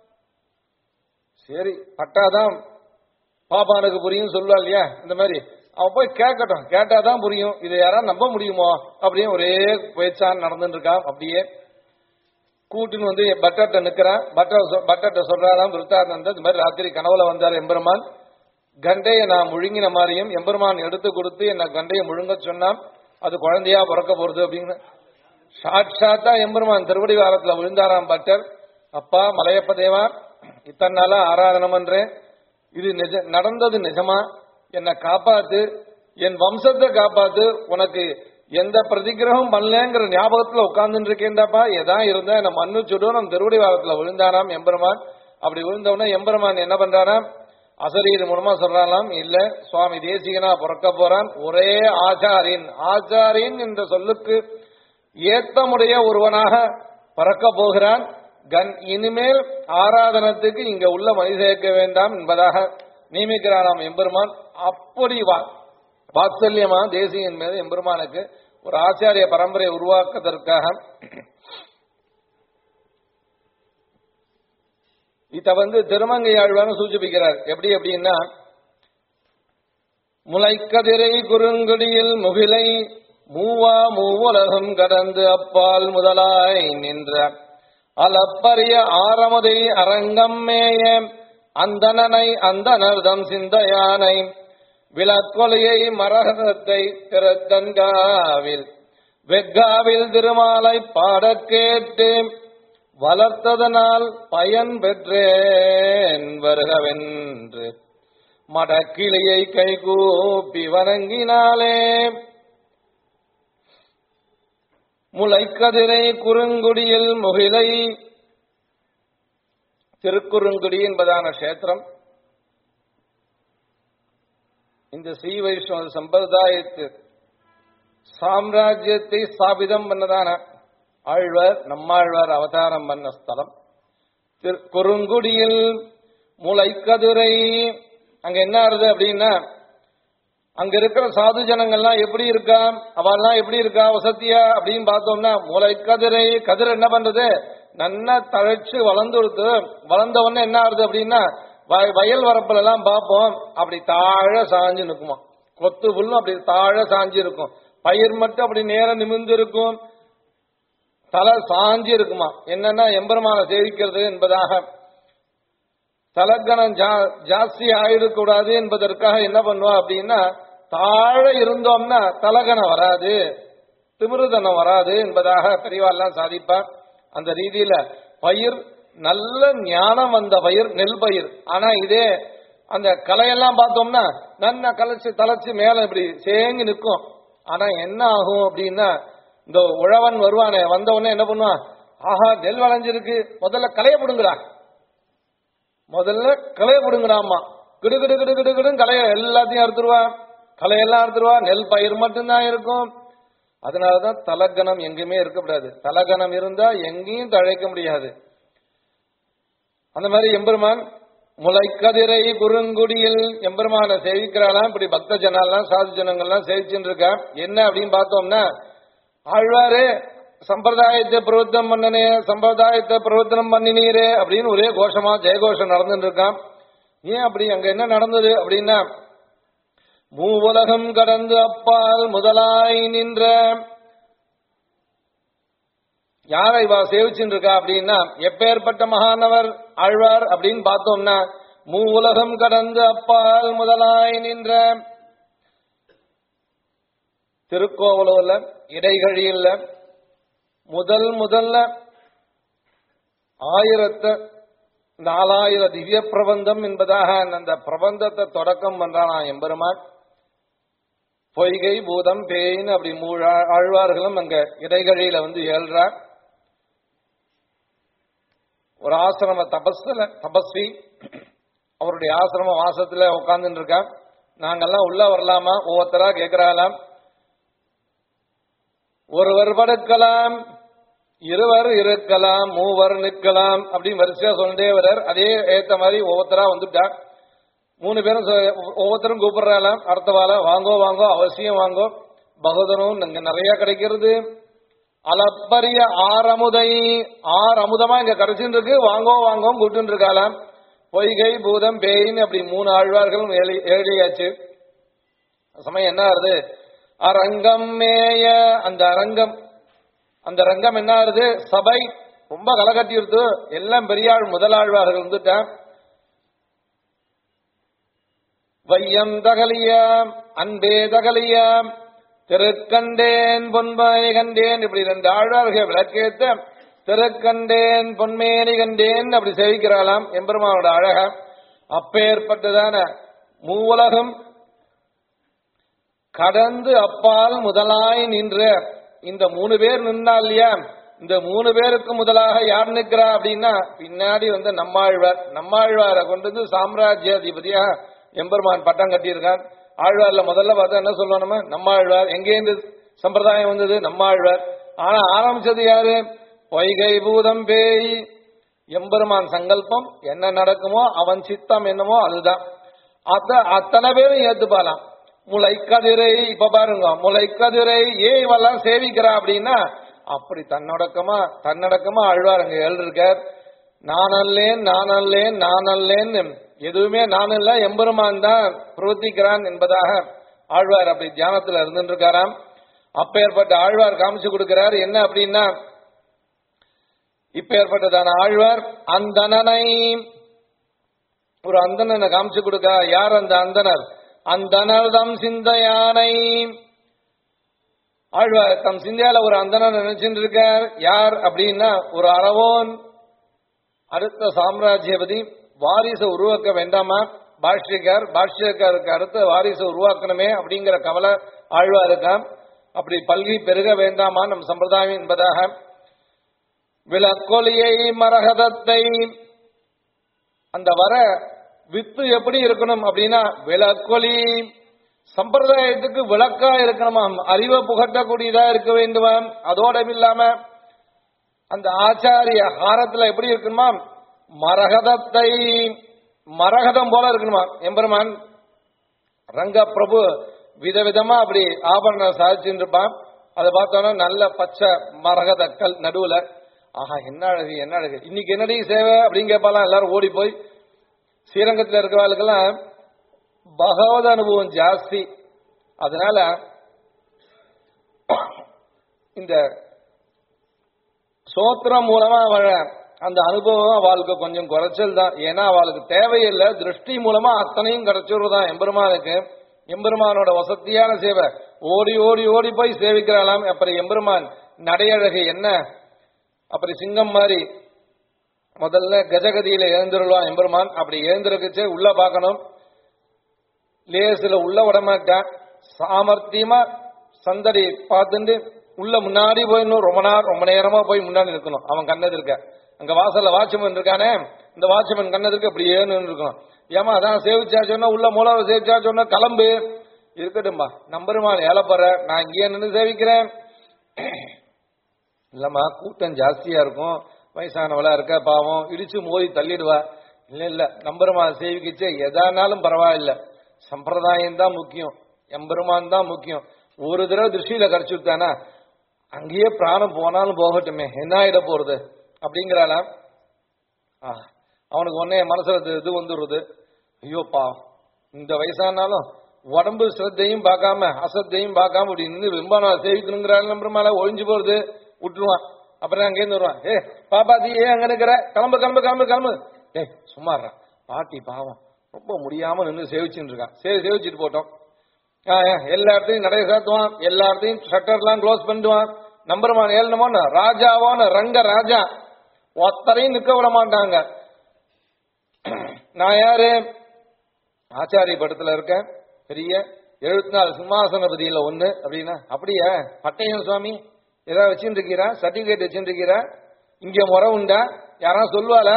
சரி பட்டாதான் பாப்பானுக்கு புரியும் சொல்லுவா இல்லையா இந்த மாதிரி அவன் போய் கேட்கட்டும் கேட்டாதான் புரியும் இதை யாராவது நம்ப முடியுமோ அப்படின்னு ஒரே பேச்சான் நடந்துட்டு இருக்கான் அப்படியே கூட்டுன்னு வந்து பட்டர்ட்ட நிக்கிறான் பட்டர் சொ- பட்டர்ட்ட சொல்றாராம் விருத்தானந்தர் இந்த மாதிரி ராத்திரி கனவுல வந்தார் எம்பெருமான் கண்டையை நான் முழுங்கின மாதிரியும் எம்பெருமான் எடுத்து கொடுத்து என்ன கண்டையை முழுங்க சொன்னான் அது குழந்தையா பிறக்க போறது அப்படின்னு சாட்சாத்தா எம்பெருமான் திருவடி வாரத்துல விழுந்தாராம் பட்டர் அப்பா மலையப்ப தேவா இத்தனை நாளா ஆராதனை பண்றேன் இது நிஜ நடந்தது நிஜமா என்னை காப்பாத்து என் வம்சத்தை காப்பாத்து உனக்கு எந்த பிரதிகிரகம் பண்ணலங்கிற ஞாபகத்துல உட்கார்ந்துட்டு இருக்கேன்டாப்பா எதா இருந்தா என்ன மன்னிச்சுடும் நம்ம திருவடி வாரத்துல விழுந்தாராம் எம்பெருமான் அப்படி விழுந்தவுடனே எம்பெருமான் என்ன பண்றாராம் அசரீர் மூலமா சொல்றானாம் இல்ல சுவாமி தேசிகனா பிறக்க போறான் ஒரே ஆச்சாரியன் ஆச்சாரியன் என்ற சொல்லுக்கு ஏத்தமுடைய ஒருவனாக பறக்க போகிறான் கன் இனிமேல் ஆராதனத்துக்கு இங்க உள்ள மணி சேர்க்க வேண்டாம் என்பதாக நியமிக்கிறாராம் எம்பெருமான் அப்படி வா வாத்சல்யமா தேசியன் மீது எம்பெருமானுக்கு ஒரு ஆச்சாரிய பரம்பரையை உருவாக்குவதற்காக இத வந்து திருமங்கை ஆழ்வான்னு சூச்சிப்பிக்கிறார் எப்படி அப்படின்னா முளைக்கதிரை குறுங்குடியில் முகிலை மூவா மூவுலகம் கடந்து அப்பால் முதலாய் நின்ற அலப்பரிய ஆரமுதை அரங்கம் மேய அந்தணனை அந்தனர்தம் சிந்தையானை விளக்கொலையை மரகதத்தை திறத்தன்காவில் வெக்காவில் திருமாலை பாடக் கேட்டு வளர்த்ததனால் பயன் பெற்றேன் வருகவென்று மடக்கிளியை கைகூப்பி வணங்கினாலே முளைக்கதிரை குறுங்குடியில் முகிலை திருக்குறுங்குடி என்பதான கஷேத்திரம் இந்த ஸ்ரீ வைஷ்ணவ சம்பிரதாயத்து சாம்ராஜ்யத்தை ஸ்தாபிதம் பண்ணதான ஆழ்வார் நம்மாழ்வார் அவதாரம் பண்ண ஸ்தலம் திரு- குறுங்குடியில் முளைக்கதுரை அங்க என்ன ஆறுது அப்படின்னா அங்க இருக்கிற சாது ஜனங்கள்லாம் எப்படி இருக்கா அவெல்லாம் எப்படி இருக்கா வசதியா அப்படின்னு பார்த்தோம்னா முளைக்கதிரை கதிர் என்ன பண்றது நன்னா தழைச்சு வளர்ந்துடுத்து வளர்ந்த உடனே என்ன ஆகுது அப்படின்னா வய- வயல் வரப்புல எல்லாம் பார்ப்போம் அப்படி தாழ சாஞ்சு நிற்குமா கொத்து புல்லும் அப்படி தாழ சாஞ்சு இருக்கும் பயிர் மட்டும் அப்படி நேரம் நிமிர்ந்து இருக்கும் தலை சாஞ்சி இருக்குமா என்னன்னா எம்பெருமான சேவிக்கிறது என்பதாக தலக்கணம் ஜா- ஜாஸ்தி ஆயிடக்கூடாது என்பதற்காக என்ன பண்ணுவா அப்படின்னா தாழ இருந்தோம்னா தலகணம் வராது திமிருதனம் வராது என்பதாக பெரியவாள்லாம் சாதிப்பார் அந்த ரீதியில பயிர் நல்ல ஞானம் வந்த பயிர் நெல் பயிர் ஆனா இதே அந்த கலையெல்லாம் பார்த்தோம்னா நன்னா கலைச்சு தலைச்சு மேல இப்படி சேங்கி நிற்கும் ஆனா என்ன ஆகும் அப்படின்னா இந்த உழவன் வருவானே வந்த உடனே என்ன பண்ணுவான் ஆஹா நெல் விளைஞ்சிருக்கு முதல்ல களைய பிடுங்குறா முதல்ல களைய பிடுங்குறாமா கிடு கிடு கிடு கிடு கிடுன்னு களைய எல்லாத்தையும் அறுத்துருவா களையெல்லாம் அறுத்துருவா நெல் பயிர் மட்டும்தான் இருக்கும் அதனாலதான் தலகணம் எங்கேயுமே இருக்கக்கூடாது தலகணம் இருந்தா எங்கேயும் தழைக்க முடியாது அந்த மாதிரி எம்பெருமான் முளைக்கதிரை குறுங்குடியில் எம்பெருமான சேவிக்கிறாளாம் இப்படி பக்த ஜனெல்லாம் சாது ஜனங்கள்லாம் சேவிச்சுட்டு இருக்கா என்ன அப்படின்னு பார்த்தோம்னா ஆழ்வாரே சம்பிரதாயத்தை பிரவர்த்தனம் பண்ணனே சம்பிரதாயத்தை பிரவர்த்தனம் பண்ணினீரே அப்படின்னு ஒரே கோஷமா ஜெயகோஷம் நடந்துட்டு இருக்கான் ஏன் அப்படி அங்க என்ன நடந்தது அப்படின்னா மூவுலகம் கடந்து அப்பால் முதலாய் நின்ற யாரை இவா சேவிச்சுட்டு இருக்கா அப்படின்னா எப்பேற்பட்ட மகானவர் ஆழ்வார் அப்படின்னு பார்த்தோம்னா மூ உலகம் கடந்து அப்பால் முதலாய் நின்ற திருக்கோவலூர்ல இடைகழியில் முதல் முதல்ல ஆயிரத்தை நாலாயிர திவ்ய பிரபந்தம் என்பதாக அந்த பிரபந்தத்தை தொடக்கம் பண்றானா எம்பெருமான் பொய்கை பூதம் பேயின்னு அப்படி மூழ ஆழ்வார்களும் அங்க இடைகழியில வந்து ஏழ்றார் ஒரு ஆசிரம தபஸ்ல தபஸ்வி அவருடைய ஆசிரம வாசத்துல உட்கார்ந்துட்டு இருக்கா நாங்கெல்லாம் உள்ள வரலாமா ஒவ்வொருத்தரா கேட்கிறாளாம் ஒருவர் படுக்கலாம் இருவர் இருக்கலாம் மூவர் நிற்கலாம் அப்படின்னு வரிசையா சொல்லிட்டே வர்றார் அதே ஏத்த மாதிரி ஒவ்வொருத்தரா வந்துட்டார் மூணு பேரும் சொ- ஒவ்வொருத்தரும் கூப்பிடுறாளாம் அடுத்த வாழ வாங்கோ வாங்கோ அவசியம் வாங்கோ பகவதனும் இங்க நிறைய கிடைக்கிறது அளப்பரிய ஆறமுதை ஆறு அமுதமா இங்க கிடைச்சிட்டு இருக்கு வாங்கோ வாங்கோ கூப்பிட்டு இருக்காளாம் பொய்கை பூதம் பேயின்னு அப்படி மூணு ஆழ்வார்களும் ஏழி- ஏழியாச்சு சமயம் என்ன ஆறுது அரங்கம் மேய அந்த அரங்கம் அந்த ரங்கம் என்ன ஆறுது சபை ரொம்ப கலகட்டி இருக்கு எல்லாம் பெரியாள் முதலாழ்வார்கள் வந்துட்டான் வையம் தகலிய அன்பே தகலிய திருக்கண்டேன் பொன்மேனி கண்டேன் இப்படி ரெண்டு ஆழ்வார்கள் விளக்கேத்த திருக்கண்டேன் பொன்மேனி கண்டேன் அப்படி சேவிக்கிறாளாம் எம்பெருமானோட அழக அப்பேற்பட்டதான மூவுலகம் கடந்து அப்பால் முதலாய் நின்ற இந்த மூணு பேர் நின்றா இல்லையா இந்த மூணு பேருக்கு முதலாக யார் நிற்கிறா அப்படின்னா பின்னாடி வந்து நம்மாழ்வார் நம்மாழ்வாரை கொண்டு வந்து சாம்ராஜ்யாதிபதியா எம்பெருமான் பட்டம் கட்டியிருக்கான் ஆழ்வார்ல முதல்ல பார்த்தா என்ன சொல்லுவோம் நம்ம நம்மாழ்வார் எங்கேருந்து சம்பிரதாயம் வந்தது நம்மாழ்வார் ஆனா ஆரம்பிச்சது யாரு பொய்கை பூதம் பேய் எம்பெருமான் சங்கல்பம் என்ன நடக்குமோ அவன் சித்தம் என்னமோ அதுதான் அத்த அத்தனை பேரும் ஏத்துப்பாலாம் முளைக்கதிரை இப்ப பாருங்க முளைக்கதிரை ஏன் இவெல்லாம் சேவிக்கிறா அப்படின்னா அப்படி தன்னடக்கமா தன்னடக்கமா அழ்வார் அங்க எழுதிருக்கார் நான் அல்லேன் நான் அல்லேன் நான் அல்லேன் எதுவுமே நான் இல்ல எம்பெருமான் தான் பிரவர்த்திக்கிறான் என்பதாக ஆழ்வார் அப்படி தியானத்துல இருந்துட்டு இருக்காராம் அப்பேற்பட்ட ஆழ்வார் காமிச்சு கொடுக்கிறார் என்ன அப்படின்னா இப்பேற்பட்டதான ஆழ்வார் அந்தணனை ஒரு அந்தணனை காமிச்சு கொடுக்க யார் அந்த அந்தனர் அந்தனர் தம் சிந்தையானை ஆழ்வார் தம் சிந்தையால ஒரு அந்தனர் நினைச்சுட்டு இருக்கார் யார் அப்படின்னா ஒரு அறவோன் அடுத்த சாம்ராஜ்யபதி வாரிசை உருவாக்க வேண்டாமா பாஷ்யக்கார் பாஷ்யக்காருக்கு அடுத்த வாரிசை உருவாக்கணுமே அப்படிங்கிற கவலை ஆழ்வாருக்காம் அப்படி பல்கி பெருக வேண்டாமா நம் சம்பிரதாயம் என்பதாக விளக்கொலியை மரகதத்தை அந்த வர வித்து எப்படி இருக்கணும் அப்படின்னா விளக்கொலி சம்பிரதாயத்துக்கு விளக்கா இருக்கணுமாம் அறிவை புகட்டக்கூடியதா இருக்க வேண்டுமாம் அதோட இல்லாம அந்த ஆச்சாரிய ஹாரத்துல எப்படி இருக்கணுமா மரகதத்தை மரகதம் போல இருக்கணுமா எம்பெருமான் ரங்க பிரபு விதவிதமா அப்படி ஆபரணம் சாதிச்சுட்டு இருப்பான் அதை பார்த்தோன்னா நல்ல பச்சை மரகத கல் நடுவுல ஆஹா என்ன அழகு என்ன அழகு இன்னைக்கு என்னடி சேவை அப்படின்னு கேட்பாலாம் எல்லாரும் ஓடி போய் ஸ்ரீரங்கத்தில் இருக்கிறவர்களுக்கெல்லாம் பகவத அனுபவம் ஜாஸ்தி அதனால இந்த சோத்திரம் மூலமா அவள அந்த அனுபவம் அவளுக்கு கொஞ்சம் குறைச்சல் தான் ஏன்னா அவளுக்கு தேவையில்லை திருஷ்டி மூலமா அத்தனையும் கிடைச்சிடுறதான் எம்பெருமானுக்கு எம்பெருமானோட வசதியான சேவை ஓடி ஓடி ஓடி போய் சேவிக்கிறாளாம் அப்புறம் எம்பெருமான் நடையழகு என்ன அப்படி சிங்கம் மாதிரி முதல்ல கஜகதியில எழுந்திருவான் எம்பெருமான் அப்படி எழுந்திருக்கச்சே உள்ள பார்க்கணும் லேசில உள்ள விடமாட்டான் சாமர்த்தியமா சந்தடி பார்த்துட்டு உள்ள முன்னாடி போயிடணும் ரொம்ப நேரம் ரொம்ப நேரமா போய் முன்னாடி இருக்கணும் அவன் கண்ணது இருக்க அங்க வாசல்ல வாட்ச்மேன் இருக்கானே இந்த வாட்ச்மேன் கண்ணதுக்கு அப்படி ஏன்னு இருக்கணும் ஏமா அதான் சேவிச்சா சொன்னா உள்ள மூலம் சேவிச்சா சொன்னா கிளம்பு இருக்கட்டும்பா நம்பருமான் ஏலப்படுற நான் இங்கேயே நின்று சேவிக்கிறேன் இல்லம்மா கூட்டம் ஜாஸ்தியா இருக்கும் வயசானவளா இருக்க பாவம் இடிச்சு மோதி தள்ளிடுவா இல்ல இல்ல நம்பருமா சேவிக்கிச்சே எதானாலும் பரவாயில்ல சம்பிரதாயம் தான் முக்கியம் எம்பெருமான் தான் முக்கியம் ஒரு தடவை திருஷ்டியில கரைச்சு விட்டானா அங்கேயே பிராணம் போனாலும் போகட்டுமே என்ன ஆயிட போறது அப்படிங்கிறாளாம் ஆ, அவனுக்கு உடனே மனசுல இது- இது வந்துடுறது ஐயோ பாவம் இந்த வயசானாலும் உடம்பு சிரத்தையும் பார்க்காம அசத்தையும் பார்க்காம இப்படி நின்று ரொம்ப நாள் சேவிக்கணுங்கிறாள் நம்புறமால ஒழிஞ்சு போறது விட்டுருவான் அப்புறம் அங்கேருந்து வருவான் ஏ பாப்பா தீ ஏன் அங்க நிக்கிற கிளம்பு கிளம்பு கிளம்பு கிளம்பு ஏய் சும்மாறா பாட்டி பாவம் ரொம்ப முடியாம நின்று சேவிச்சுட்டு இருக்கான் சரி சேவிச்சுட்டு போட்டோம் ஆ, ஆ, எல்லா இடத்தையும் நடைய சாத்துவான் எல்லா இடத்தையும் ஷட்டர்லாம் க்ளோஸ் பண்ணிடுவான் நம்பருமான் ஏழனமோன்னு ராஜாவான ரங்க ராஜா ஒத்தரையும் நிக்க விட மாட்டாங்க நான் யாரு ஆச்சாரிய படத்துல இருக்கேன் பெரிய எழுபத்தி நாலு சிம்மாசனபதியில ஒண்ணு அப்படின்னா அப்படியா பட்டயம் சுவாமி ஏதாவது வச்சுட்டு இருக்கிறா சர்டிபிகேட் வச்சுட்டு இருக்கிறா இங்க முறை உண்டா யாராவது சொல்லுவாளா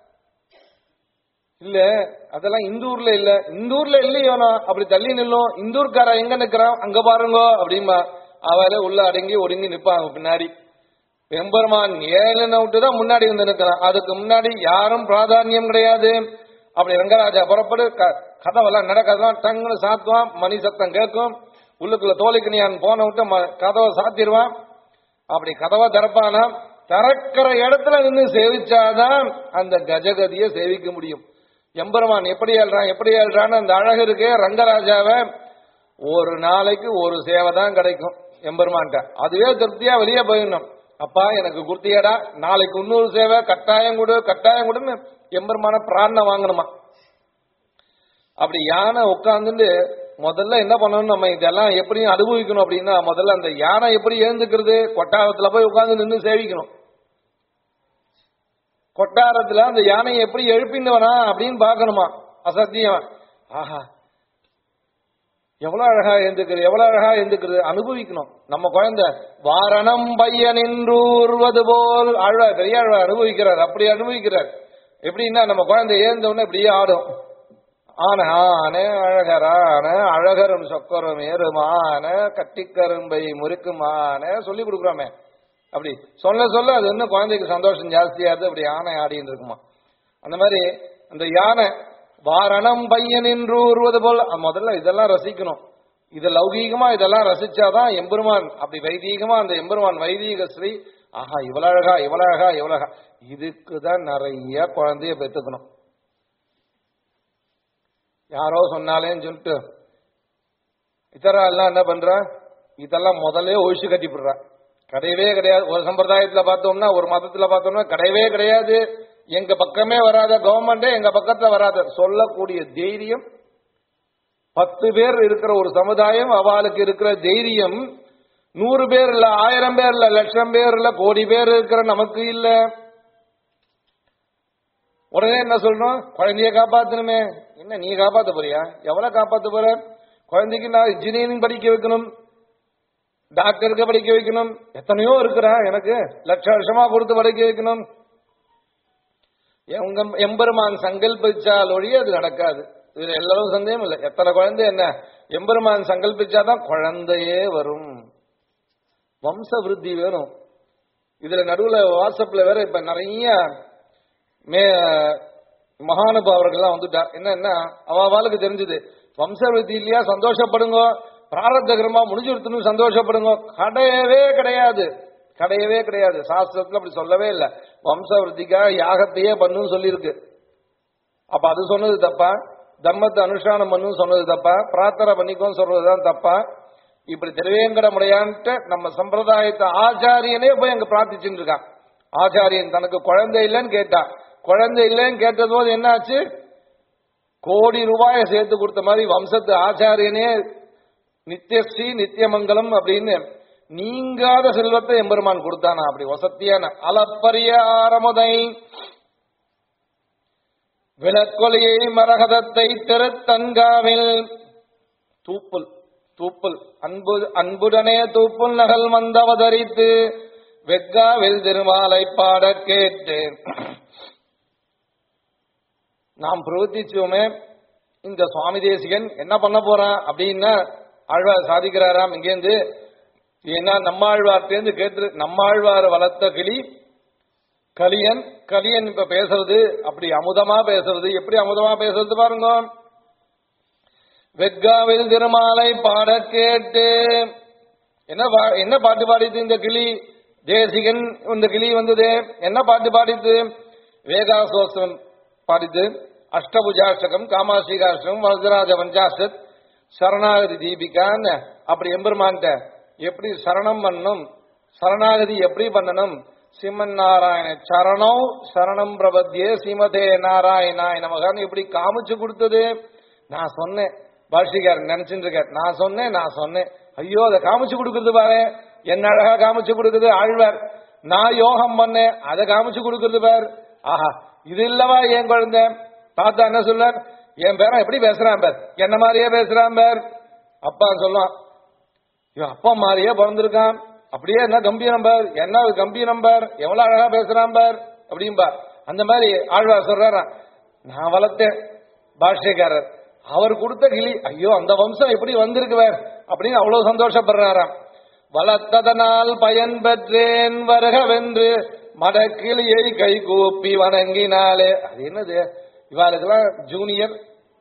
இல்ல அதெல்லாம் இந்தூர்ல இல்ல இந்தூர்ல இல்லையோனா அப்படி தள்ளி நில்லும் இந்தூர்கார எங்க நிக்கிறான் அங்க பாருங்க அப்படிம்பா அவளே உள்ள அடங்கி ஒடுங்கி நிப்பாங்க பின்னாடி எம்பெருமான் ஏழுன விட்டு தான் முன்னாடி வந்து நிற்கிறான் அதுக்கு முன்னாடி யாரும் பிராதானியம் கிடையாது அப்படி ரங்கராஜா புறப்படு க- கதவெல்லாம் நடக்கதான் டங்குன்னு சாத்துவான் மணி சத்தம் கேட்கும் உள்ளுக்குள்ள தோழிக்கணியான் போன விட்டு ம- கதவை சாத்திடுவான் அப்படி கதவை திறப்பானா திறக்கிற இடத்துல நின்று சேவிச்சாதான் அந்த கஜகதியை சேவிக்க முடியும் எம்பெருமான் எப்படி ஏழ்றான் எப்படி ஏழ்றான்னு அந்த அழகு இருக்கே ரங்கராஜாவை ஒரு நாளைக்கு ஒரு சேவை தான் கிடைக்கும் எம்பெருமான்ட்ட அதுவே திருப்தியா வெளியே போயிடணும் அப்பா எனக்கு குர்த்தியடா நாளைக்கு இன்னொரு சேவை கட்டாயம் கொடு கட்டாயம் கொடுன்னு எம்பெருமான பிராணனை வாங்கணுமா அப்படி யானை உட்காந்துட்டு முதல்ல என்ன பண்ணணும் நம்ம இதெல்லாம் எப்படி அனுபவிக்கணும் அப்படின்னா முதல்ல அந்த யானை எப்படி எழுந்துக்கிறது கொட்டாரத்துல போய் உட்கார்ந்து நின்று சேவிக்கணும் கொட்டாரத்துல அந்த யானையை எப்படி எழுப்பின்னு வரா அப்படின்னு பார்க்கணுமா அசத்தியம் ஆஹா எவ்வளவு அழகா எழுந்துக்கிறது எவ்வளவு அழகா எழுந்துக்கிறது அனுபவிக்கணும் நம்ம குழந்தை வாரணம் பையன் நின்றூர்வது போல் ஆழ்வார் பெரிய ஆழ்வார் அனுபவிக்கிறார் அப்படி அனுபவிக்கிறார் எப்படின்னா நம்ம குழந்தை ஏந்த உடனே இப்படியே ஆடும் ஆன ஆன அழகரான அழகரும் சொக்கரும் ஏறுமான கட்டிக்கரும்பை முறுக்குமான சொல்லி கொடுக்குறோமே அப்படி சொல்ல சொல்ல அது இன்னும் குழந்தைக்கு சந்தோஷம் ஜாஸ்தியா இருக்கு அப்படி யானை ஆடின்னு இருக்குமா அந்த மாதிரி அந்த யானை வாரணம் பையன் என்று உருவது போல் முதல்ல இதெல்லாம் ரசிக்கணும் இது லௌகீகமா இதெல்லாம் ரசிச்சாதான் எம்பெருமான் அப்படி வைதீகமா அந்த எம்பெருமான் வைதீக ஸ்ரீ ஆஹா இவ்வளவு அழகா இவ்வளவு அழகா இவ்வளவு அழகா இதுக்கு தான் நிறைய குழந்தைய பெத்துக்கணும் யாரோ சொன்னாலேன்னு சொல்லிட்டு இத்தரா எல்லாம் என்ன பண்றா இதெல்லாம் முதல்ல ஒழிச்சு கட்டிவிடுறா கிடையவே கிடையாது ஒரு சம்பிரதாயத்துல பார்த்தோம்னா ஒரு மதத்துல பார்த்தோம்னா கிடையவே கிடையாது எங்க பக்கமே வராத கவர்மெண்டே எங்க பக்கத்துல வராத சொல்லக்கூடிய தைரியம் பத்து பேர் இருக்கிற ஒரு சமுதாயம் அவளுக்கு இருக்கிற தைரியம் நூறு பேர் இல்ல ஆயிரம் பேர் இல்ல லட்சம் பேர் இல்ல கோடி பேர் இருக்கிற நமக்கு இல்ல உடனே என்ன சொல்லணும் குழந்தைய காப்பாத்தணுமே என்ன நீ காப்பாத்த போறியா எவ்வளவு காப்பாத்த போற குழந்தைக்கு நான் இன்ஜினியரிங் படிக்க வைக்கணும் டாக்டருக்கு படிக்க வைக்கணும் எத்தனையோ இருக்கிறா எனக்கு லட்ச வருஷமா கொடுத்து படிக்க வைக்கணும் எங்க எம்பெருமான் சங்கல்பிச்சால் ஒழிய அது நடக்காது இதுல எல்லாரும் சந்தேகம் இல்லை எத்தனை குழந்தை என்ன எம்பெருமான் சங்கல்பிச்சாதான் குழந்தையே வரும் வம்ச விருத்தி வேணும் இதுல நடுவுல வாட்ஸ்அப்ல வேற இப்ப நிறைய மே மகானுபாவர்கள்லாம் வந்துட்டா என்னன்னா அவளுக்கு தெரிஞ்சது வம்ச விருத்தி இல்லையா சந்தோஷப்படுங்க பிராரத்த கர்மா முடிஞ்சிருத்துன்னு சந்தோஷப்படுங்க கிடையவே கிடையாது கிடையவே கிடையாது சாஸ்திரத்துல அப்படி சொல்லவே இல்லை வம்ச விருத்திக்காக யாகத்தையே பண்ணுன்னு சொல்லியிருக்கு அப்ப அது சொன்னது தப்பா தர்மத்தை அனுஷ்டானம் பண்ணுன்னு சொன்னது தப்பா பிரார்த்தனை பண்ணிக்கோன்னு சொல்றதுதான் தப்பா இப்படி திருவேங்கட முறையான்ட்டு நம்ம சம்பிரதாயத்தை ஆச்சாரியனே போய் அங்க பிரார்த்திச்சுட்டு இருக்கான் ஆச்சாரியன் தனக்கு குழந்தை இல்லைன்னு கேட்டா குழந்தை இல்லைன்னு கேட்டது போது என்ன ஆச்சு கோடி ரூபாயை சேர்த்து கொடுத்த மாதிரி வம்சத்து ஆச்சாரியனே நித்தியஸ்ரீ நித்தியமங்கலம் அப்படின்னு நீங்காத செல்வத்தை எம்பெருமான் கொடுத்தானா அப்படி வசத்தியான அளப்பரிய ஆரமுதை விளக்கொலியை மரகதத்தை திருத்தன்காவில் தூப்புல் தூப்புல் அன்பு அன்புடனே தூப்புல் நகல் வந்தவதரித்து வெக்காவில் திருமாலை பாட கேட்டு நாம் பிரவர்த்திச்சோமே இந்த சுவாமி தேசிகன் என்ன பண்ண போறான் அப்படின்னா ஆழ்வார் சாதிக்கிறாராம் இங்கேருந்து ஏன்னா நம்மாழ்வார்ட்டேந்து கேட்டு நம்மாழ்வார் வளர்த்த கிளி கலியன் கலியன் இப்ப பேசுறது அப்படி அமுதமா பேசுறது எப்படி அமுதமா பேசுறது பாருங்க வெக்காவில் திருமாலை பாட கேட்டு என்ன பா- என்ன பாட்டு பாடித்து இந்த கிளி தேசிகன் இந்த கிளி வந்தது என்ன பாட்டு பாடித்து வேகாசோஸ்தவன் பாடித்து அஷ்டபுஜாஷ்டகம் காமாசிகாஷ்டகம் வரதராஜ பஞ்சாசத் சரணாகதி தீபிகான்னு அப்படி எம்பெருமான்ட்ட எப்படி சரணம் பண்ணணும் சரணாகதி எப்படி பண்ணணும் சிம்மன் நாராயண சரணம் சரணம் பிரபத்தியே சிமதே நாராயணாய நமகான்னு எப்படி காமிச்சு கொடுத்தது நான் சொன்னேன் பாஷிகார் நினைச்சுட்டு இருக்கார் நான் சொன்னேன் நான் சொன்னேன் ஐயோ அதை காமிச்சு கொடுக்கறது பாரு என்ன அழகா காமிச்சு கொடுக்குது ஆழ்வார் நான் யோகம் பண்ணேன் அதை காமிச்சு கொடுக்கறது பார் ஆஹா இது இல்லவா என் குழந்தை தாத்தா என்ன சொல்றார் என் பேரன் எப்படி பேசுறான் பேர் என்ன மாதிரியே பேசுறான் பேர் அப்பா சொல்லுவான் இவன் அப்பா மாதிரியே பிறந்திருக்கான் அப்படியே என்ன கம்பீரம் பார் என்ன ஒரு கம்பீரம் பார் எவ்வளவு அழகா பேசுறான் பார் அப்படின்பா அந்த மாதிரி ஆழ்வார் சொல்றாராம் நான் வளர்த்தேன் பாஷ்யக்காரர் அவர் கொடுத்த கிளி ஐயோ அந்த வம்சம் எப்படி வந்திருக்கு வேர் அப்படின்னு அவ்வளவு சந்தோஷப்படுறாராம் வளர்த்ததனால் பயன் பெற்றேன் வருகவென்று மடக்கிளியை கை கூப்பி வணங்கினாலே அது என்னது இவாளுக்கெல்லாம் ஜூனியர்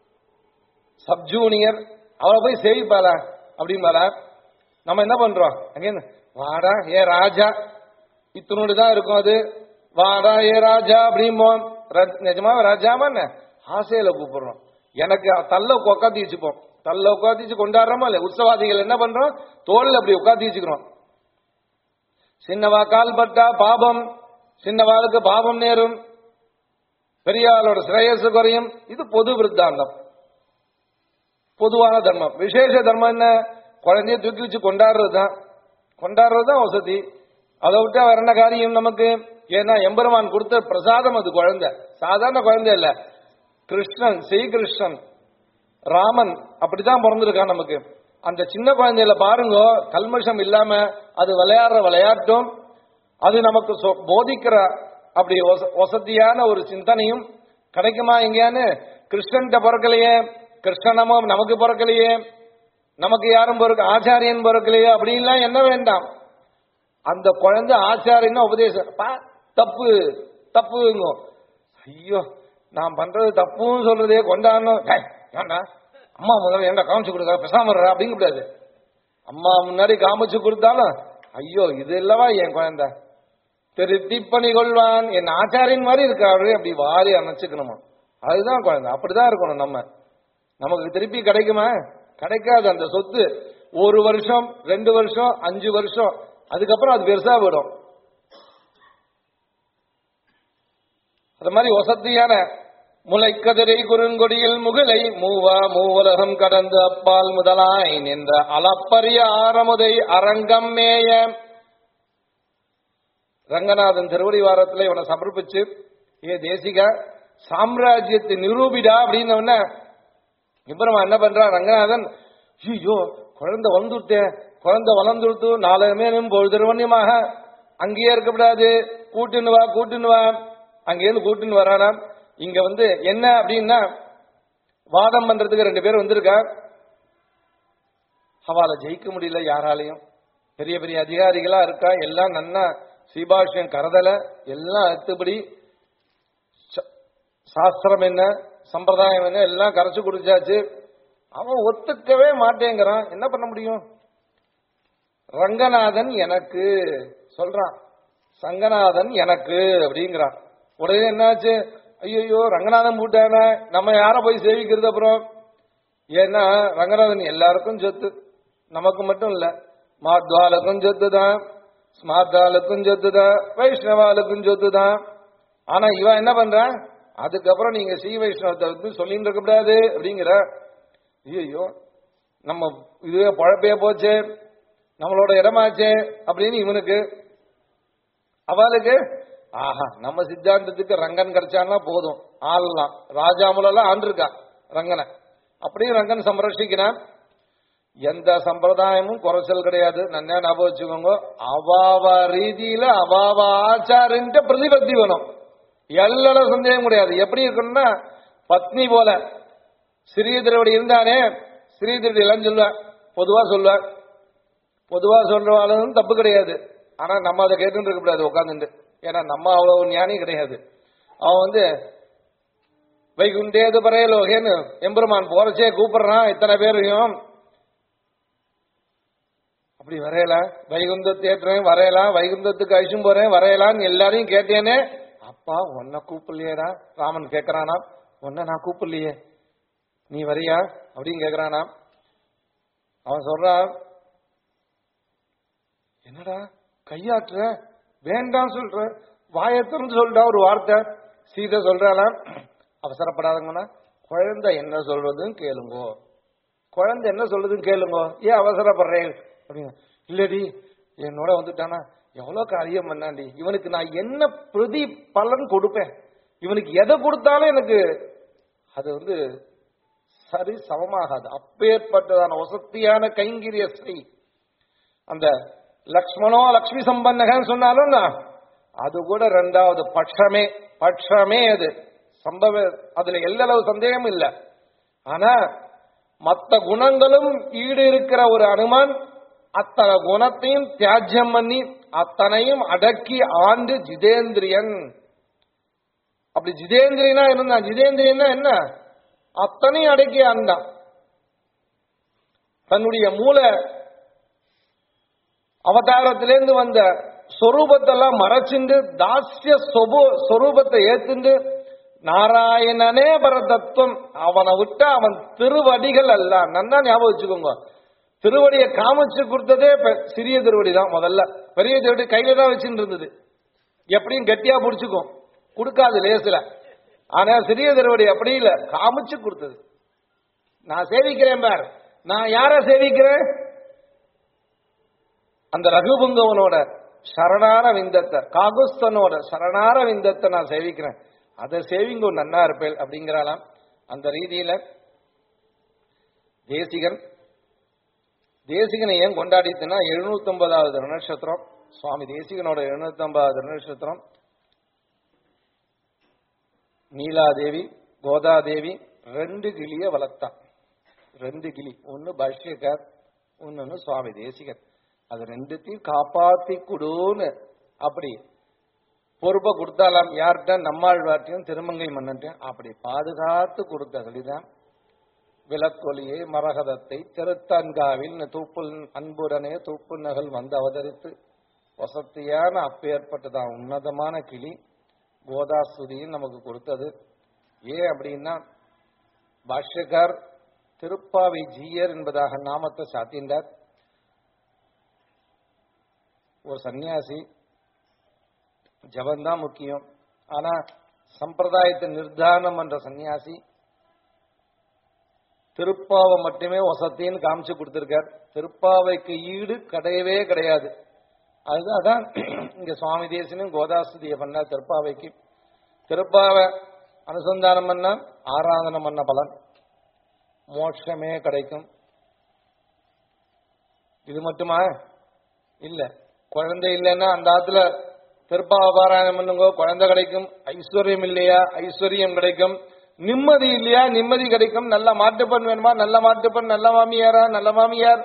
சப் ஜூனியர் அவளை போய் சேவிப்பாளா அப்படிம்பாளா நம்ம என்ன பண்றோம் அங்கே வாடா ஏ ராஜா இத்தனோடு தான் இருக்கும் அது வாடா ஏ ராஜா அப்படிம்போம் ர- நிஜமாவே ராஜாமா என்ன ஆசையில கூப்பிடுறோம் எனக்கு தள்ள உட்காந்து வச்சுப்போம் தள்ள உட்காந்து வச்சு கொண்டாடுறோமா இல்ல உற்சவாதிகள் என்ன பண்றோம் தோல்ல அப்படி உட்காந்து வச்சுக்கிறோம் சின்னவா கால் பட்டா பாபம் சின்னவாளுக்கு பாபம் நேரும் பெரியாளோட சிரேயசு குறையும் இது பொது விருத்தாந்தம் பொதுவான தர்மம் விசேஷ தர்மம் என்ன குழந்தைய தூக்கி வச்சு கொண்டாடுறது தான் கொண்டாடுறது தான் வசதி அதை விட்டா வேற என்ன காரியம் நமக்கு ஏன்னா எம்பெருமான் கொடுத்த பிரசாதம் அது குழந்தை சாதாரண குழந்தை இல்ல கிருஷ்ணன் ஸ்ரீகிருஷ்ணன் ராமன் அப்படிதான் பிறந்திருக்கான் நமக்கு அந்த சின்ன குழந்தையில பாருங்க கல்மஷம் இல்லாம அது விளையாடுற விளையாட்டும் அது நமக்கு சொ- போதிக்கிற அப்படி வச- வசதியான ஒரு சிந்தனையும் கிடைக்குமா எங்கேயான்னு கிருஷ்ணன்கிட்ட பிறக்கலையே கிருஷ்ணனமும் நமக்கு பிறக்கலையே நமக்கு யாரும் பிறக்க ஆச்சாரியன் பிறக்கலையே அப்படின்லாம் என்ன வேண்டாம் அந்த குழந்தை ஆச்சாரியன்னு உபதேசம் பா, தப்பு தப்புங்க ஐயோ நான் பண்றது தப்புன்னு சொல்றதே கொண்டாடணும் டேய், ஏன்டா அம்மா முதல்ல ஏன்டா காமிச்சு கொடுக்க பேசாம இருடா அப்படிங்க கூடாது அம்மா முன்னாடி காமிச்சு கொடுத்தாலும் ஐயோ இது இல்லவா என் குழந்தை திருத்தி பணி கொள்வான் என் ஆச்சாரியன் மாதிரி இருக்காரு அப்படி வாரி அமைச்சுக்கணுமா அதுதான் குழந்தை அப்படிதான் இருக்கணும் நம்ம நமக்கு திருப்பி கிடைக்குமா கிடைக்காது அந்த சொத்து ஒரு வருஷம் ரெண்டு வருஷம் அஞ்சு வருஷம் அதுக்கப்புறம் அது பெருசா போயிடும் அது மாதிரி வசதியான முளைக்கதிரை குறுங்கொடியில் முகிலை மூவா மூவுலகம் கடந்து அப்பால் முதலாய் நின்ற அளப்பரிய ஆரமுதை அரங்கம் மேய ரங்கநாதன் திருவடி வாரத்துல இவனை சமர்ப்பிச்சு ஏ தேசிகா சாம்ராஜ்யத்தை நிரூபிடா அப்படின்னு உடனே இப்புறம் என்ன பண்றான் ரங்கநாதன் ஐயோ குழந்தை வந்துட்டேன் குழந்தை வளர்ந்துடுத்து நாலு மேலும் பொழுதுவன்யமாக அங்கேயே இருக்கக்கூடாது கூட்டுன்னு வா கூட்டுன்னு வா அங்கேருந்து கூட்டுன்னு வரானா இங்க வந்து என்ன அப்படின்னா வாதம் பண்றதுக்கு ரெண்டு பேர் வந்திருக்கா அவளை ஜெயிக்க முடியல யாராலையும் பெரிய பெரிய அதிகாரிகளா இருக்கா எல்லாம் நன்னா சீபாஷ்யம் கரதல எல்லாம் அத்துபடி ச- சாஸ்திரம் என்ன சம்பிரதாயம் என்ன எல்லாம் கரைச்சு குடிச்சாச்சு அவன் ஒத்துக்கவே மாட்டேங்கிறான் என்ன பண்ண முடியும் ரங்கநாதன் எனக்கு சொல்றான் சங்கநாதன் எனக்கு அப்படிங்கிறான் உடனே என்னாச்சு ஐயோ ரங்கநாதன் போட்டானே நம்ம யார போய் சேவிக்கிறது அப்புறம் ஏன்னா ரங்கநாதன் எல்லாருக்கும் சொத்து நமக்கு மட்டும் இல்ல மாத்வாலுக்கும் சொத்து தான் ஸ்மார்த்தாலுக்கும் சொத்து தான் வைஷ்ணவாலுக்கும் சொத்து தான் ஆனா இவன் என்ன பண்றான் அதுக்கப்புறம் நீங்க ஸ்ரீ வைஷ்ணவத்தை வந்து சொல்லிட்டு இருக்க கூடாது அப்படிங்கிற ஐயோ நம்ம இதுவே பழப்பே போச்சே நம்மளோட இடமாச்சே அப்படின்னு இவனுக்கு அவளுக்கு ஆஹா நம்ம சித்தாந்தத்துக்கு ரங்கன் கிடைச்சான்னா போதும் ஆளலாம் ராஜாமுலாம் ஆண்டிருக்கான் ரங்கனை அப்படியும் ரங்கன் சம்ரட்சிக்கிறான் எந்த சம்பிரதாயமும் குறைச்சல் கிடையாது நன்னா ஞாபகம் வச்சுக்கோங்க அவாவ ரீதியில அவாவ ஆச்சாரின்ட்டு பிரதிபத்தி வேணும் எல்லளவு சந்தேகம் கிடையாது எப்படி இருக்கணும்னா பத்னி போல ஸ்ரீதரவடி இருந்தானே ஸ்ரீதரடி எல்லாம் சொல்லுவார் பொதுவா சொல்லுவார் பொதுவா சொல்றவாளும் தப்பு கிடையாது ஆனா நம்ம அதை கேட்டுட்டு இருக்க கூடாது உட்காந்துட்டு ஏன்னா நம்ம அவ்வளவு ஞானி கிடையாது அவன் வந்து வைகுண்டேது பறையலோகேன்னு எம்பெருமான் போறச்சே கூப்பிடுறான் இத்தனை பேரையும் அப்படி வரையலாம் வைகுந்த தேட்டுறேன் வரையலாம் வைகுந்தத்துக்கு அழிச்சும் போறேன் வரையலாம்னு எல்லாரையும் கேட்டேனே அப்பா உன்னை கூப்பிடலையேடா ராமன் கேட்கறானா உன்னை நான் கூப்பிடலையே நீ வரியா அப்படின்னு கேக்குறானா அவன் சொல்றான் என்னடா கையாட்டுற வேண்டாம் சொல்ற வாயை திறந்து சொல்றா ஒரு வார்த்தை சீதை சொல்றாளாம் அவசரப்படாதங்கண்ணா குழந்தை என்ன சொல்றதுன்னு கேளுங்கோ குழந்தை என்ன சொல்றதுன்னு கேளுங்கோ ஏன் அவசரப்படுறேன் அப்படிங்க இல்லடி என்னோட வந்துட்டானா எவ்வளவு காரியம் பண்ணாண்டி இவனுக்கு நான் என்ன பிரதி பலன் கொடுப்பேன் இவனுக்கு எதை கொடுத்தாலும் எனக்கு அது வந்து சரி சமமாகாது அப்பேற்பட்டதான வசத்தியான கைங்கிரிய ஸ்ரீ அந்த லக்ஷ்மணோ லக்ஷ்மி சம்பன்னகன்னு சொன்னாலும் அது கூட ரெண்டாவது பட்சமே பட்சமே அது சம்பவ அதுல எல்லளவு சந்தேகம் இல்ல ஆனா மத்த குணங்களும் ஈடு இருக்கிற ஒரு அனுமான் அத்தனை குணத்தையும் தியாஜ்யம் பண்ணி அத்தனையும் அடக்கி ஆண்டு ஜிதேந்திரியன் அப்படி ஜிதேந்திரியனா இருந்தா ஜிதேந்திரியன்னா என்ன அத்தனையும் அடக்கி ஆண்டான் தன்னுடைய மூல அவதாரத்திலேருந்து வந்த சொரூபத்தெல்லாம் மறைச்சிண்டு தாஸ்ய சொபு சொரூபத்தை ஏத்துண்டு நாராயணனே பரதத்துவம் அவனை விட்டா அவன் திருவடிகள் அல்ல நன்னா ஞாபகம் வச்சுக்கோங்க திருவடியை காமிச்சு கொடுத்ததே பெ- சிறிய திருவடி தான் முதல்ல பெரிய திருவடி கையில தான் வச்சுட்டு இருந்தது எப்படியும் கட்டியா பிடிச்சுக்கும் கொடுக்காது லேசுல ஆனா சிறிய திருவடி அப்படி இல்ல காமிச்சு கொடுத்தது நான் சேவிக்கிறேன் பார் நான் யார சேவிக்கிறேன் அந்த ரகுபுங்கவனோட சரணார விந்தத்தை காகுஸ்தனோட சரணார விந்தத்தை நான் சேவிக்கிறேன் அதை சேவிங்க நன்னா இருப்பேன் அப்படிங்கிறாளாம் அந்த ரீதியில தேசிகன் தேசிகனை ஏன் கொண்டாடித்துன்னா எழுநூத்தி ஒன்பதாவது நட்சத்திரம் சுவாமி தேசிகனோட எழுநூத்தி ஒன்பதாவது நட்சத்திரம் நீலாதேவி கோதாதேவி ரெண்டு கிளிய வளர்த்தான் ரெண்டு கிளி ஒன்னு பாஷ்யக்கார் ஒன்னு சுவாமி தேசிகன் அது ரெண்டுத்தையும் காப்பாத்தி கொடுன்னு அப்படி பொறுப்பை கொடுத்தாலாம் யார்கிட்ட நம்மாழ்வார்ட்டையும் திருமங்கை மன்னன்ட்டையும் அப்படி பாதுகாத்து கொடுத்த கலிதான் விளக்கொலியை மரகதத்தை திருத்தன்காவில் தூப்புல் அன்புடனே தூப்பு நகல் வந்து அவதரித்து வசத்தியான அப்பேற்பட்டதான் உன்னதமான கிளி கோதாஸ்துதியும் நமக்கு கொடுத்தது ஏன் அப்படின்னா பாஷ்யக்கார் திருப்பாவை ஜீயர் என்பதாக நாமத்தை சாத்தின்றார் ஒரு சன்னியாசி ஜபந்தான் முக்கியம் ஆனா சம்பிரதாயத்தை நிர்தாரணம் பண்ற சன்னியாசி திருப்பாவை மட்டுமே வசத்தின்னு காமிச்சு கொடுத்திருக்கார் திருப்பாவைக்கு ஈடு கிடையவே கிடையாது அதுதான் அதான் இங்க சுவாமி தேசனும் கோதாஸ்துதியை பண்ண திருப்பாவைக்கு திருப்பாவை அனுசந்தானம் பண்ண ஆராதனம் பண்ண பலன் மோட்சமே கிடைக்கும் இது மட்டுமா இல்ல குழந்தை இல்லைன்னா அந்த ஆத்துல திருப்பாவ பாராயணம் பண்ணுங்க குழந்தை கிடைக்கும் ஐஸ்வர்யம் இல்லையா ஐஸ்வர்யம் கிடைக்கும் நிம்மதி இல்லையா நிம்மதி கிடைக்கும் நல்ல மாட்டுப்பெண் வேணுமா நல்ல மாட்டுப்பெண் நல்ல மாமியாரா நல்ல மாமியார்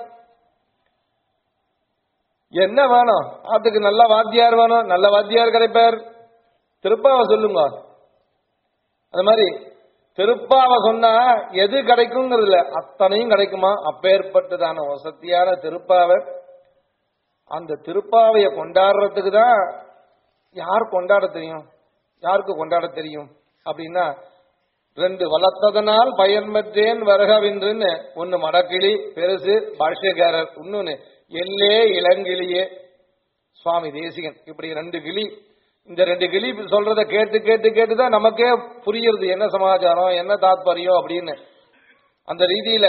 என்ன வேணும் அதுக்கு நல்ல வாத்தியார் வேணும் நல்ல வாத்தியார் கிடைப்பார் திருப்பாவை சொல்லுங்க அது மாதிரி திருப்பாவை சொன்னா எது கிடைக்குங்கிறதுல அத்தனையும் கிடைக்குமா அப்பேற்பட்டதான வசதியான திருப்பாவை அந்த திருப்பாவையை கொண்டாடுறதுக்கு தான் யார் கொண்டாட தெரியும் யாருக்கு கொண்டாட தெரியும் அப்படின்னா ரெண்டு வளர்த்ததனால் பயன் பெற்றேன் வருகவின்றுன்னு ஒன்னு மடக்கிளி பெருசு பாஷ்யக்காரர் இன்னொன்னு எல்லே இளங்கிளியே சுவாமி தேசிகன் இப்படி ரெண்டு கிளி இந்த ரெண்டு கிளி சொல்றத கேட்டு கேட்டு கேட்டு தான் நமக்கே புரியுறது என்ன சமாச்சாரம் என்ன தாத்பரியம் அப்படின்னு அந்த ரீதியில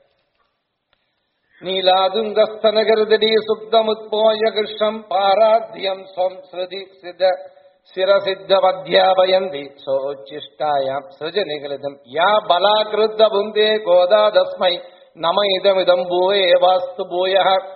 நீலாதுங்கஸ்தனகருதடி சுப்தமுத்போய கிருஷ்ணம் பாராத்தியம் ஸ்வம் ஸ்ருதி சித சிரசித்தமத்தியாபயந்தி சோச்சிஷ்டாயாம் சிருஜநிகலிதம் யா பலாகிருத்த புந்தே கோதாதஸ்மை நம இதமிதம் பூயே வாஸ்து பூய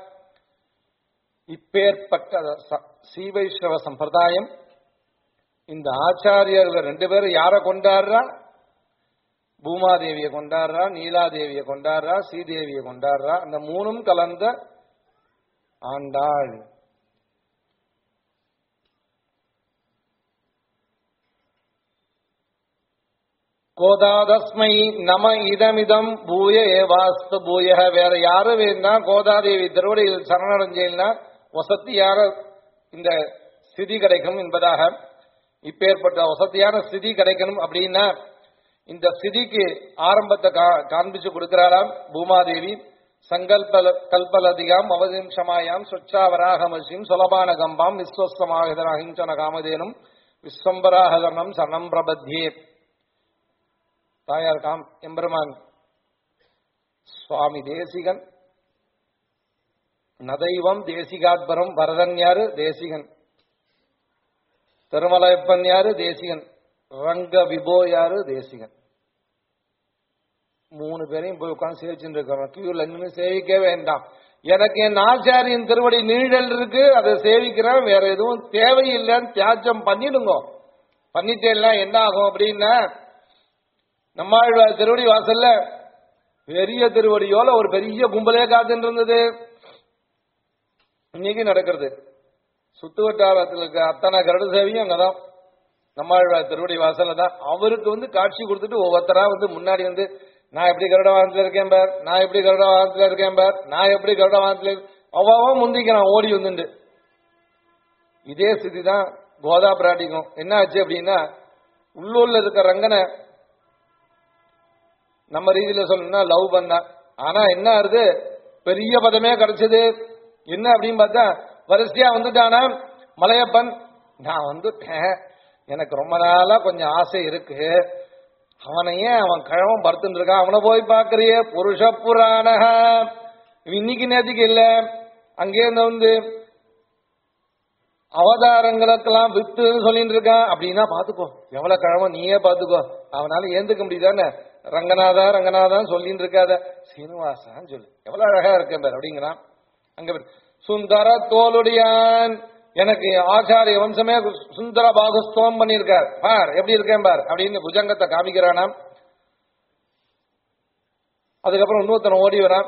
இப்பேற்பட்ட ச- சீவைஷ்ணவ சம்பிரதாயம் இந்த ஆச்சாரியர்கள் ரெண்டு பேரும் யாரை கொண்டாடுறா பூமாதேவியை கொண்டாடுறா நீலாதேவியை கொண்டாடுறா ஸ்ரீதேவியை கொண்டாடுறா அந்த மூணும் கலந்த ஆண்டாள் கோதாதஸ்மை நம இதமிதம் பூய ஏவாஸ்து பூய வேற யாரு வேணா கோதாதேவி திருவடியில் சரணடைஞ்சேன்னா வசத்தியான இந்த ஸ்திதி கிடைக்கும் என்பதாக இப்பேற்பட்ட வசதியான ஸ்திதி கிடைக்கணும் அப்படின்னா இந்த ஸ்திதிக்கு ஆரம்பத்தை கா- காண்பிச்சு கொடுக்கிறாராம் பூமாதேவி சங்கல்ப கல்பலதிகாம் அவதிம்சமாயாம் சொச்சாவராகமசியும் சுலபான கம்பாம் விஸ்வஸ்தமாகதன அஹிஞ்சன காமதேனும் விஸ்வம்பராகதனம் சரணம் பிரபத்தியே தாயார் காம் எம்பெருமான் சுவாமி தேசிகன் நதைவம் தேசிகாத்பரம் வரதன் யாரு தேசிகன் திருமலையப்பன் யாரு தேசிகன் ரங்க விபோ யாரு தேசிகன் மூணு பேரையும் போய் உட்காந்து சேவிச்சுட்டு இருக்கிறோம் கியூல நின்று சேவிக்க வேண்டாம் எனக்கு என் ஆச்சாரியின் திருவடி நீழல் இருக்கு அதை சேவிக்கிறேன் வேற எதுவும் தேவையில்லைன்னு தியாஜம் பண்ணிடுங்க பண்ணிட்டேன்னா என்ன ஆகும் அப்படின்னா நம்மாழ்வார் திருவடி வாசல்ல பெரிய திருவடியோல ஒரு பெரிய கும்பலே காத்துட்டு இருந்தது இன்னைக்கு நடக்கிறது சுத்து வட்டாரத்தில் இருக்க அத்தனை கருட சேவையும் அங்கதான் நம்மாழ்வார் திருவடி வாசல்ல தான் அவருக்கு வந்து காட்சி கொடுத்துட்டு ஒவ்வொருத்தரா வந்து முன்னாடி வந்து நான் எப்படி கருட வாகனத்துல இருக்கேன் பார் நான் எப்படி கருட வாகனத்துல இருக்கேன் பார் நான் எப்படி கருட வாகனத்துல அவ்வாவா முந்திக்கிறான் ஓடி வந்துண்டு இதே ஸ்திதி தான் கோதா பிராட்டிக்கும் என்ன ஆச்சு அப்படின்னா உள்ளூர்ல இருக்க ரங்கனை நம்ம ரீதியில சொல்லணும்னா லவ் பண்ணா ஆனா என்ன ஆகுது பெரிய பதமே கிடைச்சது என்ன அப்படின்னு பார்த்தா வரிசையா வந்துட்டானா மலையப்பன் நான் வந்துட்டேன் எனக்கு ரொம்ப நாளா கொஞ்சம் ஆசை இருக்கு அவனை ஏன் அவன் கிழவன் படுத்துட்டு இருக்கான் அவனை போய் பாக்குறியே புருஷ புராணக இன்னைக்கு நேற்றுக்கு இல்ல அங்கே வந்து அவதாரங்களுக்கெல்லாம் வித்துன்னு சொல்லிட்டு இருக்கான் அப்படின்னா பாத்துக்கோ எவ்வளவு கிழவன் நீயே பாத்துக்கோ அவனால ஏந்துக்க முடியுதானே ரங்கநாதா ரங்கநாதான் சொல்லிட்டு இருக்காத சீனிவாசான்னு சொல்லு எவ்வளவு அழகா இருக்கேன் பார் அப்படிங்கிறான் அங்க பாரு. சுந்தர தோளுடையான் எனக்கு ஆச்சாரிய வம்சமே சுந்தர பாகுஸ்தவம் பண்ணியிருக்கார் பார் எப்படி இருக்கேன் பார் அப்படின்னு புஜங்கத்தை காமிக்கிறானாம் அதுக்கப்புறம் இன்னொருத்தன் ஓடி வரான்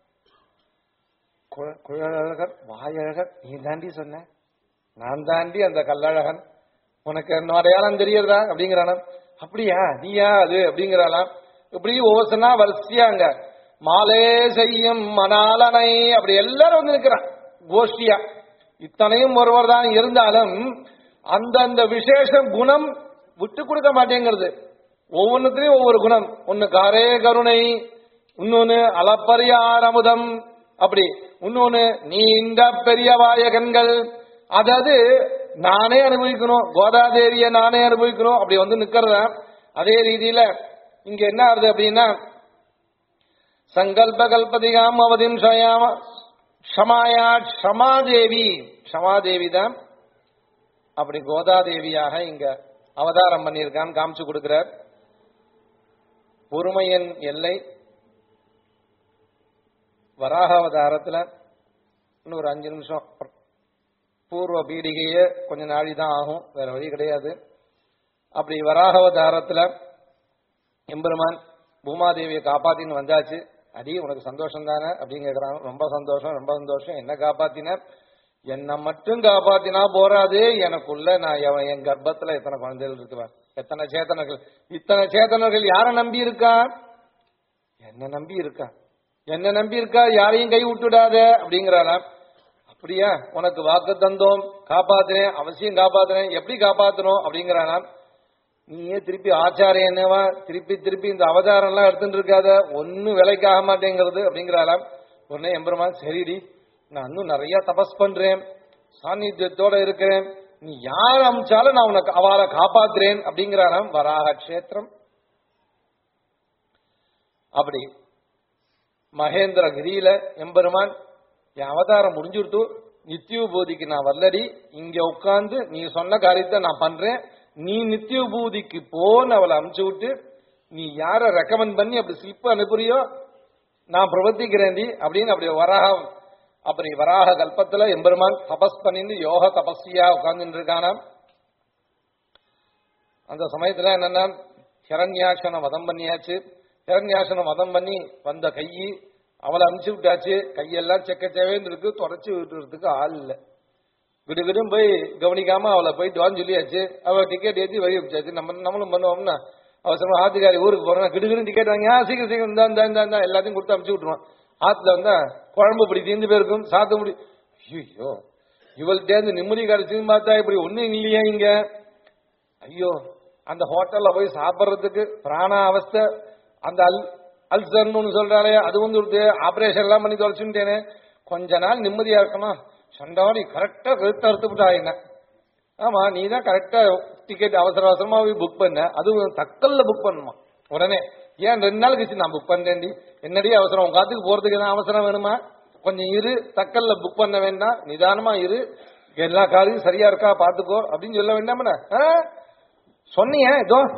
குழ- குழலழகர் வாயழகர் நீ தாண்டி சொன்ன நான் தாண்டி அந்த கல்லழகன் உனக்கு என்ன அடையாளம் தெரியுதா அப்படிங்கிறானாம் அப்படியா நீயா அது அப்படிங்கிறாளாம் இப்படி ஓசனா வரிசையாங்க மாலே செய்யும் மணாலனை அப்படி எல்லாரும் வந்து நிற்கிறான் கோஷ்டியா இத்தனையும் ஒருவர் தான் இருந்தாலும் அந்தந்த விசேஷ குணம் விட்டு கொடுக்க மாட்டேங்கிறது ஒவ்வொன்றுத்திலையும் ஒவ்வொரு குணம் ஒன்னு காரே கருணை இன்னொன்னு அளப்பரியார் அமுதம் அப்படி இன்னொன்னு நீண்ட பெரிய வாயகன்கள் அதாவது நானே அனுபவிக்கணும் கோதாதேவிய நானே அனுபவிக்கணும் அப்படி வந்து நிக்கிறதா அதே ரீதியில இங்க என்ன ஆகுது அப்படின்னா சங்கல்ப கல்பதிகாம் அவதிம் ஷயாம ஷமாயா ஷமாதேவி ஷமாதேவி தான் அப்படி கோதாதேவியாக இங்க அவதாரம் பண்ணியிருக்கான்னு காமிச்சு கொடுக்கிறார் பொறுமையின் எல்லை வராக அவதாரத்துல இன்னும் ஒரு அஞ்சு நிமிஷம் பூர்வ பீடிகையே கொஞ்ச நாளி தான் ஆகும் வேற வழி கிடையாது அப்படி வராக அவதாரத்துல எம்பெருமான் பூமாதேவியை காப்பாத்தின்னு வந்தாச்சு அடி உனக்கு சந்தோஷம் தானே அப்படின்னு கேக்குறாங்க ரொம்ப சந்தோஷம் ரொம்ப சந்தோஷம் என்ன காப்பாத்தின என்னை மட்டும் காப்பாத்தினா போறாது எனக்குள்ள நான் எவன் என் கர்ப்பத்துல எத்தனை குழந்தைகள் இருக்குவேன் எத்தனை சேத்தனர்கள் இத்தனை சேத்தனர்கள் யாரை நம்பி இருக்கா என்ன நம்பி இருக்கா என்ன நம்பி இருக்கா யாரையும் கை விட்டுடாத அப்படிங்கிறாளாம் அப்படியா உனக்கு வாக்கு தந்தோம் காப்பாத்துறேன் அவசியம் காப்பாத்துறேன் எப்படி காப்பாத்தணும் அப்படிங்கிறானாம் நீயே திருப்பி ஆச்சாரம் என்னவா திருப்பி திருப்பி இந்த அவதாரம் எல்லாம் எடுத்துட்டு இருக்காத ஒன்னும் விலைக்கு ஆக மாட்டேங்கிறது அப்படிங்கிறாளாம் உடனே எம்பெருமான் சரிடி நான் இன்னும் நிறைய தபஸ் பண்றேன் சாநித்தியத்தோட இருக்கிறேன் நீ யார் அமிச்சாலும் நான் உனக்கு அவளை காப்பாத்துறேன் அப்படிங்கிறாராம் வராக கஷேத்திரம் அப்படி மகேந்திரகிரியில எம்பெருமான் என் அவதாரம் முடிஞ்சுடுத்து நித்திய பூதிக்கு நான் வரலடி இங்க உட்கார்ந்து நீ சொன்ன காரியத்தை நான் பண்றேன் நீ நித்திய பூதிக்கு போன்னு அவளை அமுச்சு விட்டு நீ யார ரெக்கமெண்ட் பண்ணி அப்படி ஸ்லிப் அனுப்புறியோ நான் பிரவர்த்திக்கிறேன்டி அப்படின்னு அப்படி வராக அப்படி வராக கல்பத்துல எம்பெருமான் தபஸ் பண்ணிட்டு யோக தபஸ்வியா உட்கார்ந்துட்டு இருக்கானாம் அந்த சமயத்துல என்னன்னா ஹிரண்யாட்சனை வதம் பண்ணியாச்சு ஹிரண்யாட்சனை வதம் பண்ணி வந்த கையி அவளை அனுப்பிச்சு விட்டாச்சு கையெல்லாம் செக்க தேவைன்னு இருக்கு தொடச்சு விட்டுறதுக்கு ஆள் இல்லை விடுவிடும் போய் கவனிக்காம அவளை போயிட்டு வான்னு சொல்லியாச்சு அவ டிக்கெட் ஏற்றி வழி வச்சாச்சு நம்ம நம்மளும் பண்ணுவோம்னா அவசரமா ஆத்துக்காரி ஊருக்கு போறோம் கிடுகிடும் டிக்கெட் வாங்கி ஆ, சீக்கிரம் சீக்கிரம் இந்தா இந்தா இந்தா இந்தா எல்லாத்தையும் கொடுத்து அனுப்பிச்சு விட்டுருவான் ஆத்துல வந்தா குழம்பு இப்படி தீர்ந்து போயிருக்கும் சாத்த முடி ஐயோ இவள்கிட்ட நிம்மதி கிடைச்சுன்னு பார்த்தா இப்படி ஒண்ணும் இல்லையா இங்க ஐயோ அந்த ஹோட்டல்ல போய் சாப்பிடுறதுக்கு பிராண அவஸ்தை அந்த அல் அல்சர்னு ஒண்ணு சொல்றாளே அது வந்து ஒரு ஆபரேஷன் எல்லாம் பண்ணி தொலைச்சுட்டேனே கொஞ்ச நாள் நிம்மதியா இருக்கணும் சண்டாவடி கரெக்டா கழுத்து அறுத்துவிட்டா என்ன ஆமா நீ தான் கரெக்டா டிக்கெட் அவசர அவசரமா போய் புக் பண்ண அதுவும் தக்கல்ல புக் பண்ணுமா உடனே ஏன் ரெண்டு நாள் கழிச்சு நான் புக் பண்றேன்டி என்னடி அவசரம் உன் காத்துக்கு போறதுக்கு எதாவது அவசரம் வேணுமா கொஞ்சம் இரு தக்கல்ல புக் பண்ண வேண்டாம் நிதானமா இரு எல்லா காலையும் சரியா இருக்கா பாத்துக்கோ அப்படின்னு சொல்ல வேண்டாமண்ணா சொன்னியே இதோ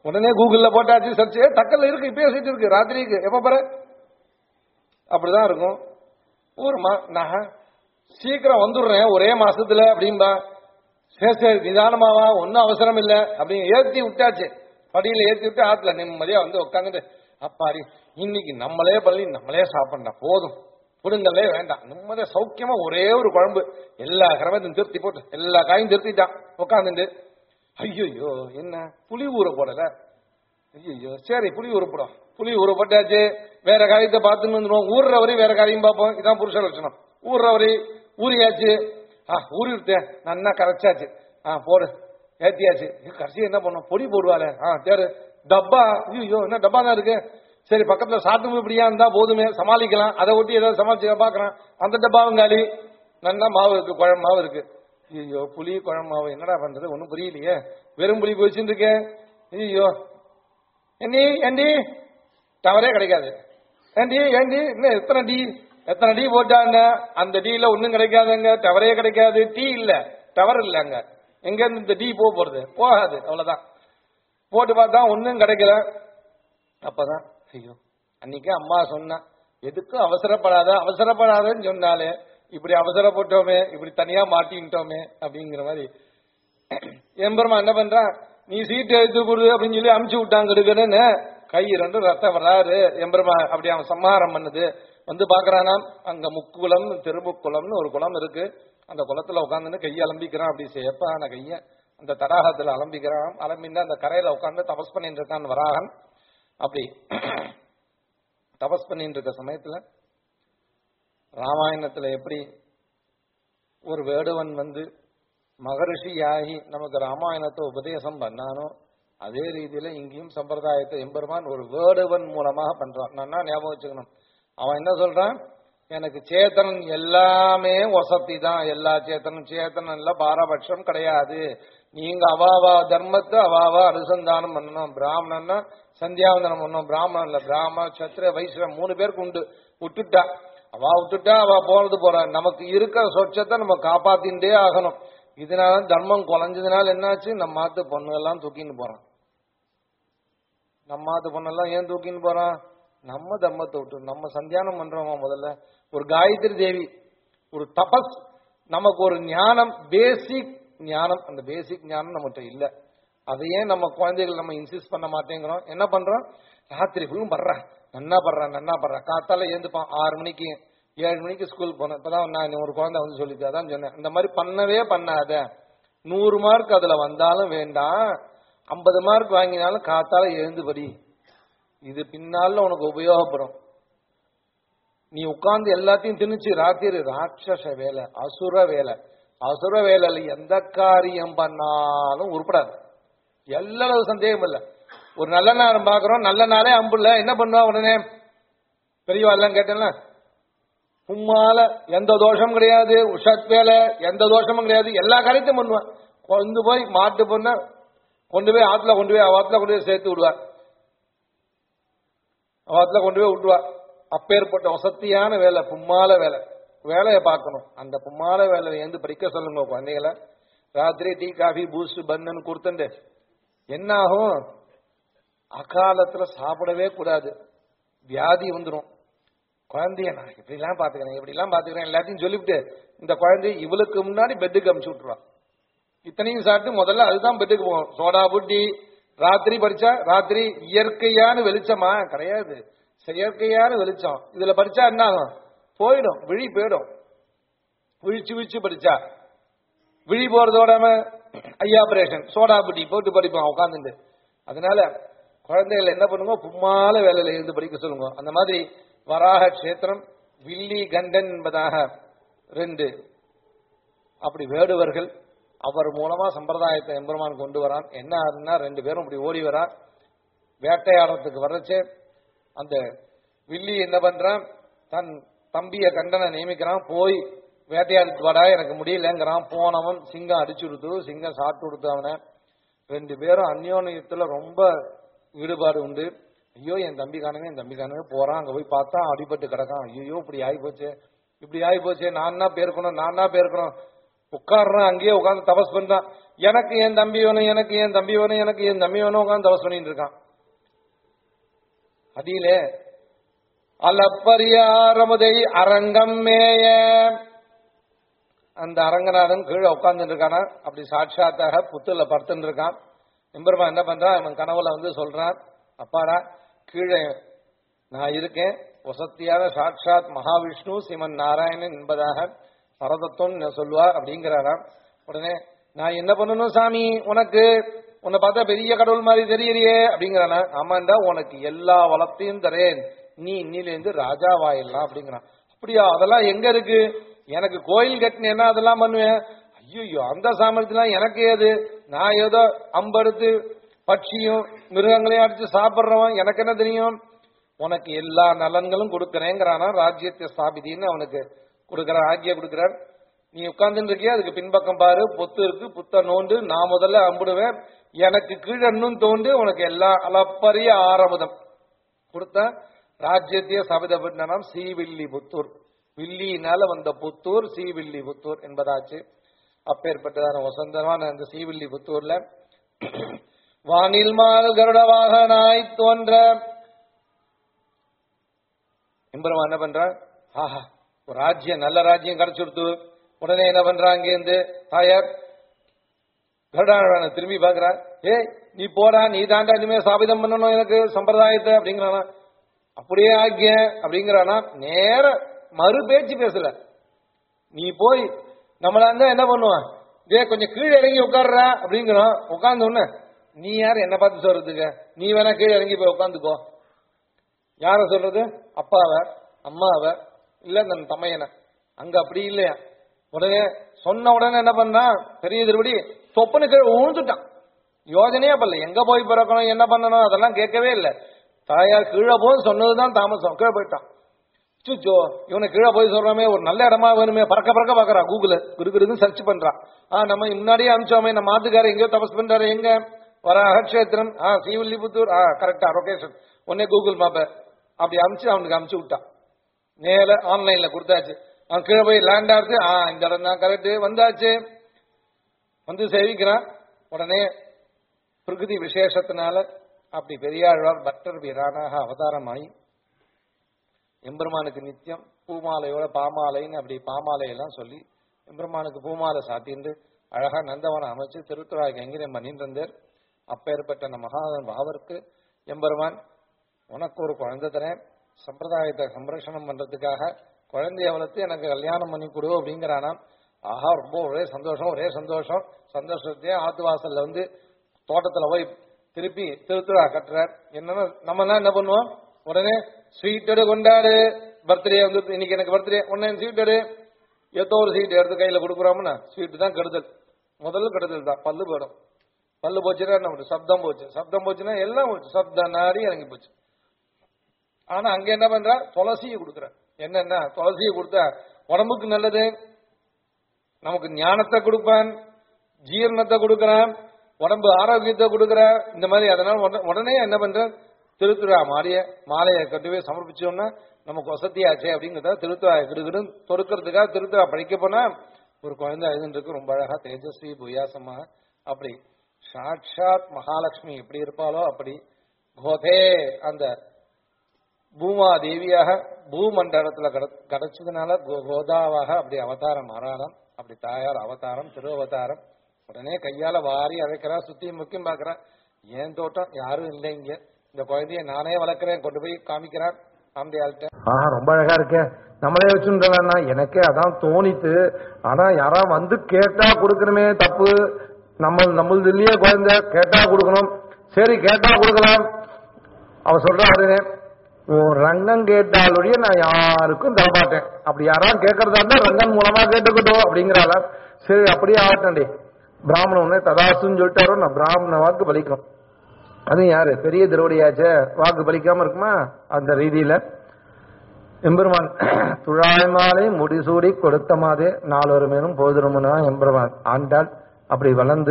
உடனே கூகுள்ல போட்டாச்சு சர்ச் டக்கல்ல இருக்கு இப்பயே சீட் இருக்கு ராத்திரிக்கு எப்ப பாரு அப்படிதான் இருக்கும் ஒரு மா நான் சீக்கிரம் வந்துடுறேன் ஒரே மாசத்துல அப்படின்பா சரி சரி நிதானமாவா ஒன்னும் அவசரம் இல்ல அப்படின்னு ஏத்தி விட்டாச்சு படியில ஏத்தி விட்டு ஆத்துல நிம்மதியா வந்து உட்காந்துட்டு அப்பாடி இன்னைக்கு நம்மளே பள்ளி நம்மளே சாப்பிடலாம் போதும் புடுங்கலே வேண்டாம் நிம்மதியா சௌக்கியமா ஒரே ஒரு குழம்பு எல்லா கிரமத்தையும் திருத்தி போட்டு எல்லா காயும் திருத்திட்டான் உட்காந்துட்டு ஐயோ என்ன புளி ஊற போடல ஐயோ சரி புளி ஊறப்படும் புளி ஊறப்பட்டாச்சு வேற காரியத்தை பார்த்துன்னு வந்துடுவோம் ஊறுற வரையும் வேற காரியம் பார்ப்போம் இதான் புருஷ லட்சணம் ஊறுற வரையும் ஊறியாச்சு ஆ ஊறிவிட்டேன் நன்னா கரைச்சாச்சு ஆ போடு ஏத்தியாச்சு இது கடைசி என்ன பண்ணும் பொடி போடுவாளே ஆ தேரு டப்பா ஐயோ என்ன டப்பா தான் இருக்கு சரி பக்கத்துல சாத்தும் இப்படியா இருந்தா போதுமே சமாளிக்கலாம் அதை ஒட்டி ஏதாவது சமாளிச்சு பாக்குறான் அந்த டப்பாவும் காலி நன்னா மாவு இருக்கு குழம்பு மாவு இருக்கு ஐயோ புளி குழம்பு மாவு என்னடா பண்றது ஒன்றும் புரியலையே வெறும் புளி போச்சுன்னு இருக்கேன் ஐயோ ஏண்டி ஏண்டி டவரே கிடைக்காது ஏண்டி ஏண்டி இன்னும் எத்தனை டி எத்தனை டி போட்டாங்க அந்த டீல ஒன்றும் கிடைக்காதுங்க டவரே கிடைக்காது டீ இல்ல டவர் இல்ல அங்க எங்க இருந்து இந்த டீ போக போறது போகாது அவ்வளவுதான் போட்டு பார்த்தா ஒன்றும் கிடைக்கல அப்பதான் ஐயோ அன்னைக்கு அம்மா சொன்னா எதுக்கும் அவசரப்படாத அவசரப்படாதன்னு சொன்னாலே இப்படி அவசரப்பட்டோமே இப்படி தனியா மாட்டின்ட்டோமே அப்படிங்கிற மாதிரி எம்பெருமா என்ன பண்றான் நீ சீட்டு எடுத்து கொடு அப்படின்னு சொல்லி அமுச்சு விட்டாங்க எடுக்கணும்னு கை ரெண்டு ரத்தம் வராரு எம்பெருமா அப்படி அவன் சம்ஹாரம் பண்ணுது வந்து பாக்குறானாம் அங்க முக்குளம் திருமுக்குளம்னு ஒரு குளம் இருக்கு அந்த குளத்துல உட்காந்துன்னு கையை அலம்பிக்கிறான் அப்படி சேப்பான கைய அந்த தடாகத்துல அலம்பிக்கிறான் அலம்பின்னு அந்த கரையில உட்காந்து தபஸ் பண்ணிட்டு இருக்கான் வராகன் அப்படி தபஸ் பண்ணிட்டு இருக்க சமயத்துல ராமாயணத்துல எப்படி ஒரு வேடுவன் வந்து மகரிஷியாகி நமக்கு ராமாயணத்தை உபதேசம் பண்ணானோ அதே ரீதியில இங்கேயும் சம்பிரதாயத்தை எம்பெருமான் ஒரு வேடுவன் மூலமாக பண்றான் நன்னா ஞாபகம் வச்சுக்கணும் அவன் என்ன சொல்றான் எனக்கு சேத்தனன் எல்லாமே வசதி தான் எல்லா சேத்தனும் சேத்தனம் இல்ல பாரபட்சம் கிடையாது நீங்க அவாவா தர்மத்தை அவாவா அனுசந்தானம் பண்ணணும் பிராமணன்னா சந்தியாவந்தனம் பண்ணணும் பிராமணன் இல்ல பிராம சத்திர வைஸ்வ மூணு பேருக்கு உண்டு விட்டுட்டா அவ விட்டுட்டா அவ போனது போற நமக்கு இருக்கிற சொச்சத்தை நம்ம காப்பாத்தின்றே ஆகணும் இதனால தர்மம் குறைஞ்சதுனால என்னாச்சு நம்ம மாத்து பொண்ணுகள்லாம் தூக்கின்னு போறான் நம்ம மாத்து பொண்ணெல்லாம் ஏன் தூக்கின்னு போறான் நம்ம தர்மத்தை விட்டு நம்ம சந்தியானம் பண்றோமா முதல்ல ஒரு காயத்ரி தேவி ஒரு தபஸ் நமக்கு ஒரு ஞானம் பேசிக் ஞானம் அந்த பேசிக் ஞானம் நம்மகிட்ட இல்ல அதையே நம்ம குழந்தைகள் நம்ம இன்சிஸ்ட் பண்ண மாட்டேங்கிறோம் என்ன பண்றோம் ராத்திரி ஃபுல்லும் படுறேன் நன்னா படுறேன் நன்னா படுறேன் காத்தால ஏந்துப்பான் ஆறு மணிக்கு ஏழு மணிக்கு ஸ்கூல் போனேன் இப்பதான் நான் ஒரு குழந்தை வந்து சொல்லிட்டு அதான் சொன்னேன் இந்த மாதிரி பண்ணவே பண்ணாத நூறு மார்க் அதுல வந்தாலும் வேண்டாம் ஐம்பது மார்க் வாங்கினாலும் காத்தால எழுந்து படி இது பின்னால உனக்கு உபயோகப்படும் நீ உட்கார்ந்து எல்லாத்தையும் திணிச்சு ராத்திரி ராட்சச வேலை அசுர வேலை அசுர வேலையில எந்த காரியம் பண்ணாலும் உருப்படாது எல்லளவு சந்தேகம் இல்ல ஒரு நல்ல நேரம் பாக்குறோம் நல்ல நாளே அம்புல என்ன பண்ணுவா உடனே பெரியவா எல்லாம் கேட்டேன்ல உம்மால எந்த தோஷமும் கிடையாது உஷத் வேலை எந்த தோஷமும் கிடையாது எல்லா காரியத்தையும் பண்ணுவான் கொண்டு போய் மாட்டு பொண்ண கொண்டு போய் ஆத்துல கொண்டு போய் அவ ஆத்துல கொண்டு போய் சேர்த்து விடுவார் அவத்துல கொண்டு போய் விட்டுவா அப்பேற்பட்ட வசத்தியான வேலை பும்மால வேலை வேலையை பார்க்கணும் அந்த பும்மால வேலையை எழுந்து படிக்க சொல்லுங்க குழந்தைகளை ராத்திரி டீ காஃபி பூஸ்ட் பன்னு கொடுத்துண்டு என்ன ஆகும் அகாலத்துல சாப்பிடவே கூடாது வியாதி வந்துடும் குழந்தைய நான் இப்படிலாம் பாத்துக்கிறேன் இப்படிலாம் பாத்துக்கிறேன் எல்லாத்தையும் சொல்லிவிட்டு இந்த குழந்தை இவளுக்கு முன்னாடி பெட்டுக்கு அமுச்சு விட்டுருவான் இத்தனையும் சாப்பிட்டு முதல்ல அதுதான் பெட்டுக்கு போகும் சோடா புட்டி ராத்திரி படிச்சா ராத்திரி இயற்கையான வெளிச்சமா கிடையாது செயற்கையான வெளிச்சம் இதுல படிச்சா என்ன ஆகும் போயிடும் விழி போயிடும் விழிச்சு விழிச்சு படிச்சா விழி போறதோட ஐயா ஆபரேஷன் சோடா புட்டி போட்டு படிப்பான் உட்காந்துட்டு அதனால குழந்தைகள் என்ன பண்ணுங்க பும்மால வேலையில இருந்து படிக்க சொல்லுங்க அந்த மாதிரி வராக கஷேத்திரம் வில்லி கண்டன் என்பதாக ரெண்டு அப்படி வேடுவர்கள் அவர் மூலமா சம்பிரதாயத்தை எம்பெருமான் கொண்டு வரான் என்ன ஆகுதுன்னா ரெண்டு பேரும் இப்படி ஓடி வரா வேட்டையாடுறதுக்கு வரச்சே அந்த வில்லி என்ன பண்றான் தன் தம்பிய கண்டனை நியமிக்கிறான் போய் வேட்டையாடிட்டு வாடா எனக்கு முடியலங்கிறான் போனவன் சிங்கம் அடிச்சு கொடுத்து சிங்கம் சாப்பிட்டு கொடுத்து அவனை ரெண்டு பேரும் அந்யோன்யத்துல ரொம்ப ஈடுபாடு உண்டு ஐயோ என் தம்பி காணுங்க என் தம்பி காணுங்க போறான் அங்க போய் பார்த்தா அடிபட்டு கிடக்கான் ஐயோ இப்படி ஆகி போச்சே இப்படி ஆகி போச்சே நான் என்ன பேருக்கணும் நான் என்ன பேருக்கணும் உட்காடுறான் அங்கேயே உட்காந்து தபஸ் பண்றான் எனக்கு என் தம்பி வேணும் எனக்கு என் தம்பி வேணும் எனக்கு என் தம்பி வேணும் உட்காந்து தவஸ் பண்ணிட்டு இருக்கான் அதிலே அலப்பரியாரமுதை அரங்கம் மேய அந்த அரங்கநாதன் கீழே உட்கார்ந்துட்டு இருக்கானா அப்படி சாட்சாத்தாக புத்துல படுத்துட்டு இருக்கான் எம்பெருமான் என்ன பண்றான் அவன் கனவுல வந்து சொல்றான் அப்பாடா கீழே நான் இருக்கேன் வசத்தியான சாட்சாத் மகாவிஷ்ணு சிவன் நாராயணன் என்பதாக பரதத்துவம் சொல்லுவா அப்படிங்கிறாராம் உடனே நான் என்ன பண்ணணும் சாமி உனக்கு உன்னை பார்த்தா பெரிய கடவுள் மாதிரி தெரியலையே அப்படிங்கிறானா ஆமாண்டா உனக்கு எல்லா வளத்தையும் தரேன் நீ இன்னிலேருந்து ராஜாவாயிடலாம் அப்படிங்கிறான் அப்படியா அதெல்லாம் எங்க இருக்கு எனக்கு கோயில் கட்டினேன்னா அதெல்லாம் பண்ணுவேன் ஐயோ அந்த சாமர்த்தியம் எனக்கு ஏது நான் ஏதோ அம்பெடுத்து பட்சியும் மிருகங்களையும் அடிச்சு சாப்பிடுறவன் எனக்கு என்ன தெரியும் உனக்கு எல்லா நலன்களும் கொடுக்கறேங்கிறானா ராஜ்யத்தை ஸ்தாபிதின்னு அவனுக்கு கொடுக்கற ஆக்கிய கொடுக்கிறார் நீ உட்கார்ந்துட்டு இருக்கியா அதுக்கு பின்பக்கம் பாரு பொத்து இருக்கு புத்த நோண்டு நான் முதல்ல அம்பிடுவேன் எனக்கு கீழே இன்னும் தோண்டு உனக்கு எல்லா அளப்பரிய ஆரமுதம் கொடுத்த ராஜ்யத்தையே சபிதப்பட்டானாம் சீவில்லி புத்தூர் வில்லியினால வந்த புத்தூர் சீவில்லி புத்தூர் என்பதாச்சு அப்பேற்பட்டதான வசந்தமான அந்த சீவில்லி புத்தூர்ல வானில் மால் கருடவாகனாய் தோன்ற எம்பெருமான் என்ன பண்றான் ஆஹா ஒரு ராஜ்யம் நல்ல ராஜ்யம் கிடைச்சுடுத்து உடனே என்ன பண்றான் அங்கேருந்து தாயார் கருடான திரும்பி பாக்குறான் ஏ நீ போடா நீ தாண்டா இனிமே சாபிதம் பண்ணணும் எனக்கு சம்பிரதாயத்தை அப்படிங்கிறானா அப்படியே ஆக்கிய அப்படிங்கிறானா நேர மறு பேச்சு பேசல நீ போய் நம்மளா இருந்தா என்ன பண்ணுவான் டே கொஞ்சம் கீழே இறங்கி உட்கார்ற அப்படிங்கிறோம் உட்கார்ந்த உடனே நீ யார் என்ன பார்த்து சொல்றதுக்கு நீ வேணா கீழே இறங்கி போய் உட்காந்துக்கோ யார சொல்றது அப்பாவ அம்மாவ இல்ல நம் தமையனை அங்க அப்படி இல்லையா உடனே சொன்ன உடனே என்ன பண்ணா பெரிய திருப்படி தொப்புனு கீழே உழுந்துட்டான் யோஜனையே பண்ணல எங்க போய் பிறக்கணும் என்ன பண்ணணும் அதெல்லாம் கேட்கவே இல்லை தாயார் கீழே போய் சொன்னதுதான் தாமசம் கீழே போயிட்டான் சுச்சோ இவனை கீழே போய் சொல்றாமே ஒரு நல்ல இடமா வேணுமே பறக்க பறக்க பாக்குறான் கூகுள் குருகுருன்னு சர்ச் பண்றான் ஆ நம்ம முன்னாடியே அனுப்பிச்சோமே நம்ம மாத்துக்காரர் எங்கேயோ தபஸ் பண்றாரு எங்க வராக கஷேத்திரம் ஆ ஸ்ரீவில்லிபுத்தூர் ஆ கரெக்டா லொகேஷன் உடனே கூகுள் மேப்ப அப்படி அனுப்பிச்சு அவனுக்கு அனுப்பிச்சு விட்டான் நேர ஆன்லைன்ல கொடுத்தாச்சு அவன் கீழே போய் லேண்ட் ஆகுது ஆ இந்த இடம் தான் கரெக்ட் வந்தாச்சு வந்து சேவிக்கிறான் உடனே பிரகிருதி விசேஷத்தினால அப்படி பெரியாழ்வார் பக்தர் வீரானாக அவதாரமாயி எம்பெருமானுக்கு நித்தியம் பூமாலையோட பாமாலைன்னு அப்படி பாமாலையெல்லாம் சொல்லி எம்பெருமானுக்கு பூமாலை சாத்திண்டு அழகா நந்தவனம் அமைச்சு திருத்துறாய்க்கு எங்கிரம் பண்ணிட்டு இருந்தார் அப்பேற்பட்ட அந்த மகாதன் பாவருக்கு எம்பெருமான் உனக்கு ஒரு குழந்தை தரேன் சம்பிரதாயத்தை சம்ரட்சணம் பண்றதுக்காக குழந்தைய வளர்த்து எனக்கு கல்யாணம் பண்ணி கொடு அப்படிங்கிறானாம் ஆஹா ரொம்ப ஒரே சந்தோஷம் ஒரே சந்தோஷம் சந்தோஷத்தையே ஆத்து வாசல்ல வந்து தோட்டத்துல போய் திருப்பி திருத்துறா கட்டுறார் என்னன்னா நம்ம எல்லாம் என்ன பண்ணுவோம் உடனே ஸ்வீட்டடு கொண்டாடு பர்த்டே வந்து இன்னைக்கு எனக்கு பர்த்டே உடனே ஸ்வீட்டடு ஏதோ ஒரு ஸ்வீட் எடுத்து கையில கொடுக்குறோம்னா ஸ்வீட் தான் கெடுதல் முதல்ல கெடுதல் தான் பல்லு போயிடும் பல்லு போச்சுன்னா என்ன பண்ணும் சப்தம் போச்சு சப்தம் போச்சுன்னா எல்லாம் போச்சு சப்த நாடி இறங்கி போச்சு ஆனா அங்க என்ன பண்றா துளசியை கொடுக்குற என்னன்னா துளசியை கொடுத்தா உடம்புக்கு நல்லது நமக்கு ஞானத்தை கொடுப்பான் ஜீரணத்தை கொடுக்கறான் உடம்பு ஆரோக்கியத்தை கொடுக்கற இந்த மாதிரி அதனால உட- உடனே என்ன பண்ற திருத்துறா மாலைய மாலையை கட்டி போய் சமர்ப்பிச்சோம்னா நமக்கு வசதியாச்சே அப்படிங்கிறத திருத்துறா கிடுகிடும் தொடுக்கிறதுக்காக திருத்துறா படிக்க போனா ஒரு குழந்தை எழுதுன்றிருக்கு ரொம்ப அழகா தேஜஸ்வி புயாசமா அப்படி சாட்சாத் மகாலட்சுமி எப்படி இருப்பாளோ அப்படி கோதே அந்த பூமா தேவியாக பூமண்டலத்துல கட- கிடைச்சதுனால கோ- கோதாவாக அப்படி அவதாரம் மாறாளாம் அப்படி தாயார் அவதாரம் திரு அவதாரம் உடனே கையால வாரி அழைக்கிறா சுத்தி முக்கியம் பாக்குறா ஏன் தோட்டம் யாரும் இல்லை இங்க இந்த குழந்தைய நானே வளர்க்கிறேன் கொண்டு போய் காமிக்கிறான் ஆம்பியாள்கிட்ட ஆஹா ரொம்ப அழகா இருக்கே நம்மளே வச்சுட்டா எனக்கே அதான் தோணித்து ஆனா யாரா வந்து கேட்டா கொடுக்கணுமே தப்பு நம்ம நம்மளதுலயே குழந்தை கேட்டா கொடுக்கணும் சரி கேட்டா கொடுக்கலாம் அவ சொல்றா உடனே உன் ரங்கம் கேட்டாலுடைய நான் யாருக்கும் தரமாட்டேன் அப்படி யாராவது கேட்கறதா இருந்தா ரங்கன் மூலமா கேட்டுக்கிட்டோம் அப்படிங்கிறாள சரி அப்படியே ஆகட்டண்டி பிராமணன் உடனே ததாசுன்னு சொல்லிட்டாரோ நான் பிராமண வாக்கு பலிக்கும் அது யாரு பெரிய திருவடியாச்சே வாக்கு பலிக்காம இருக்குமா அந்த ரீதியில எம்பெருமான் துழாய் மாலை முடிசூடி கொடுத்த மாதே நாலொரு மேலும் போதிருமுனா எம்பெருமான் ஆண்டாள் அப்படி வளர்ந்து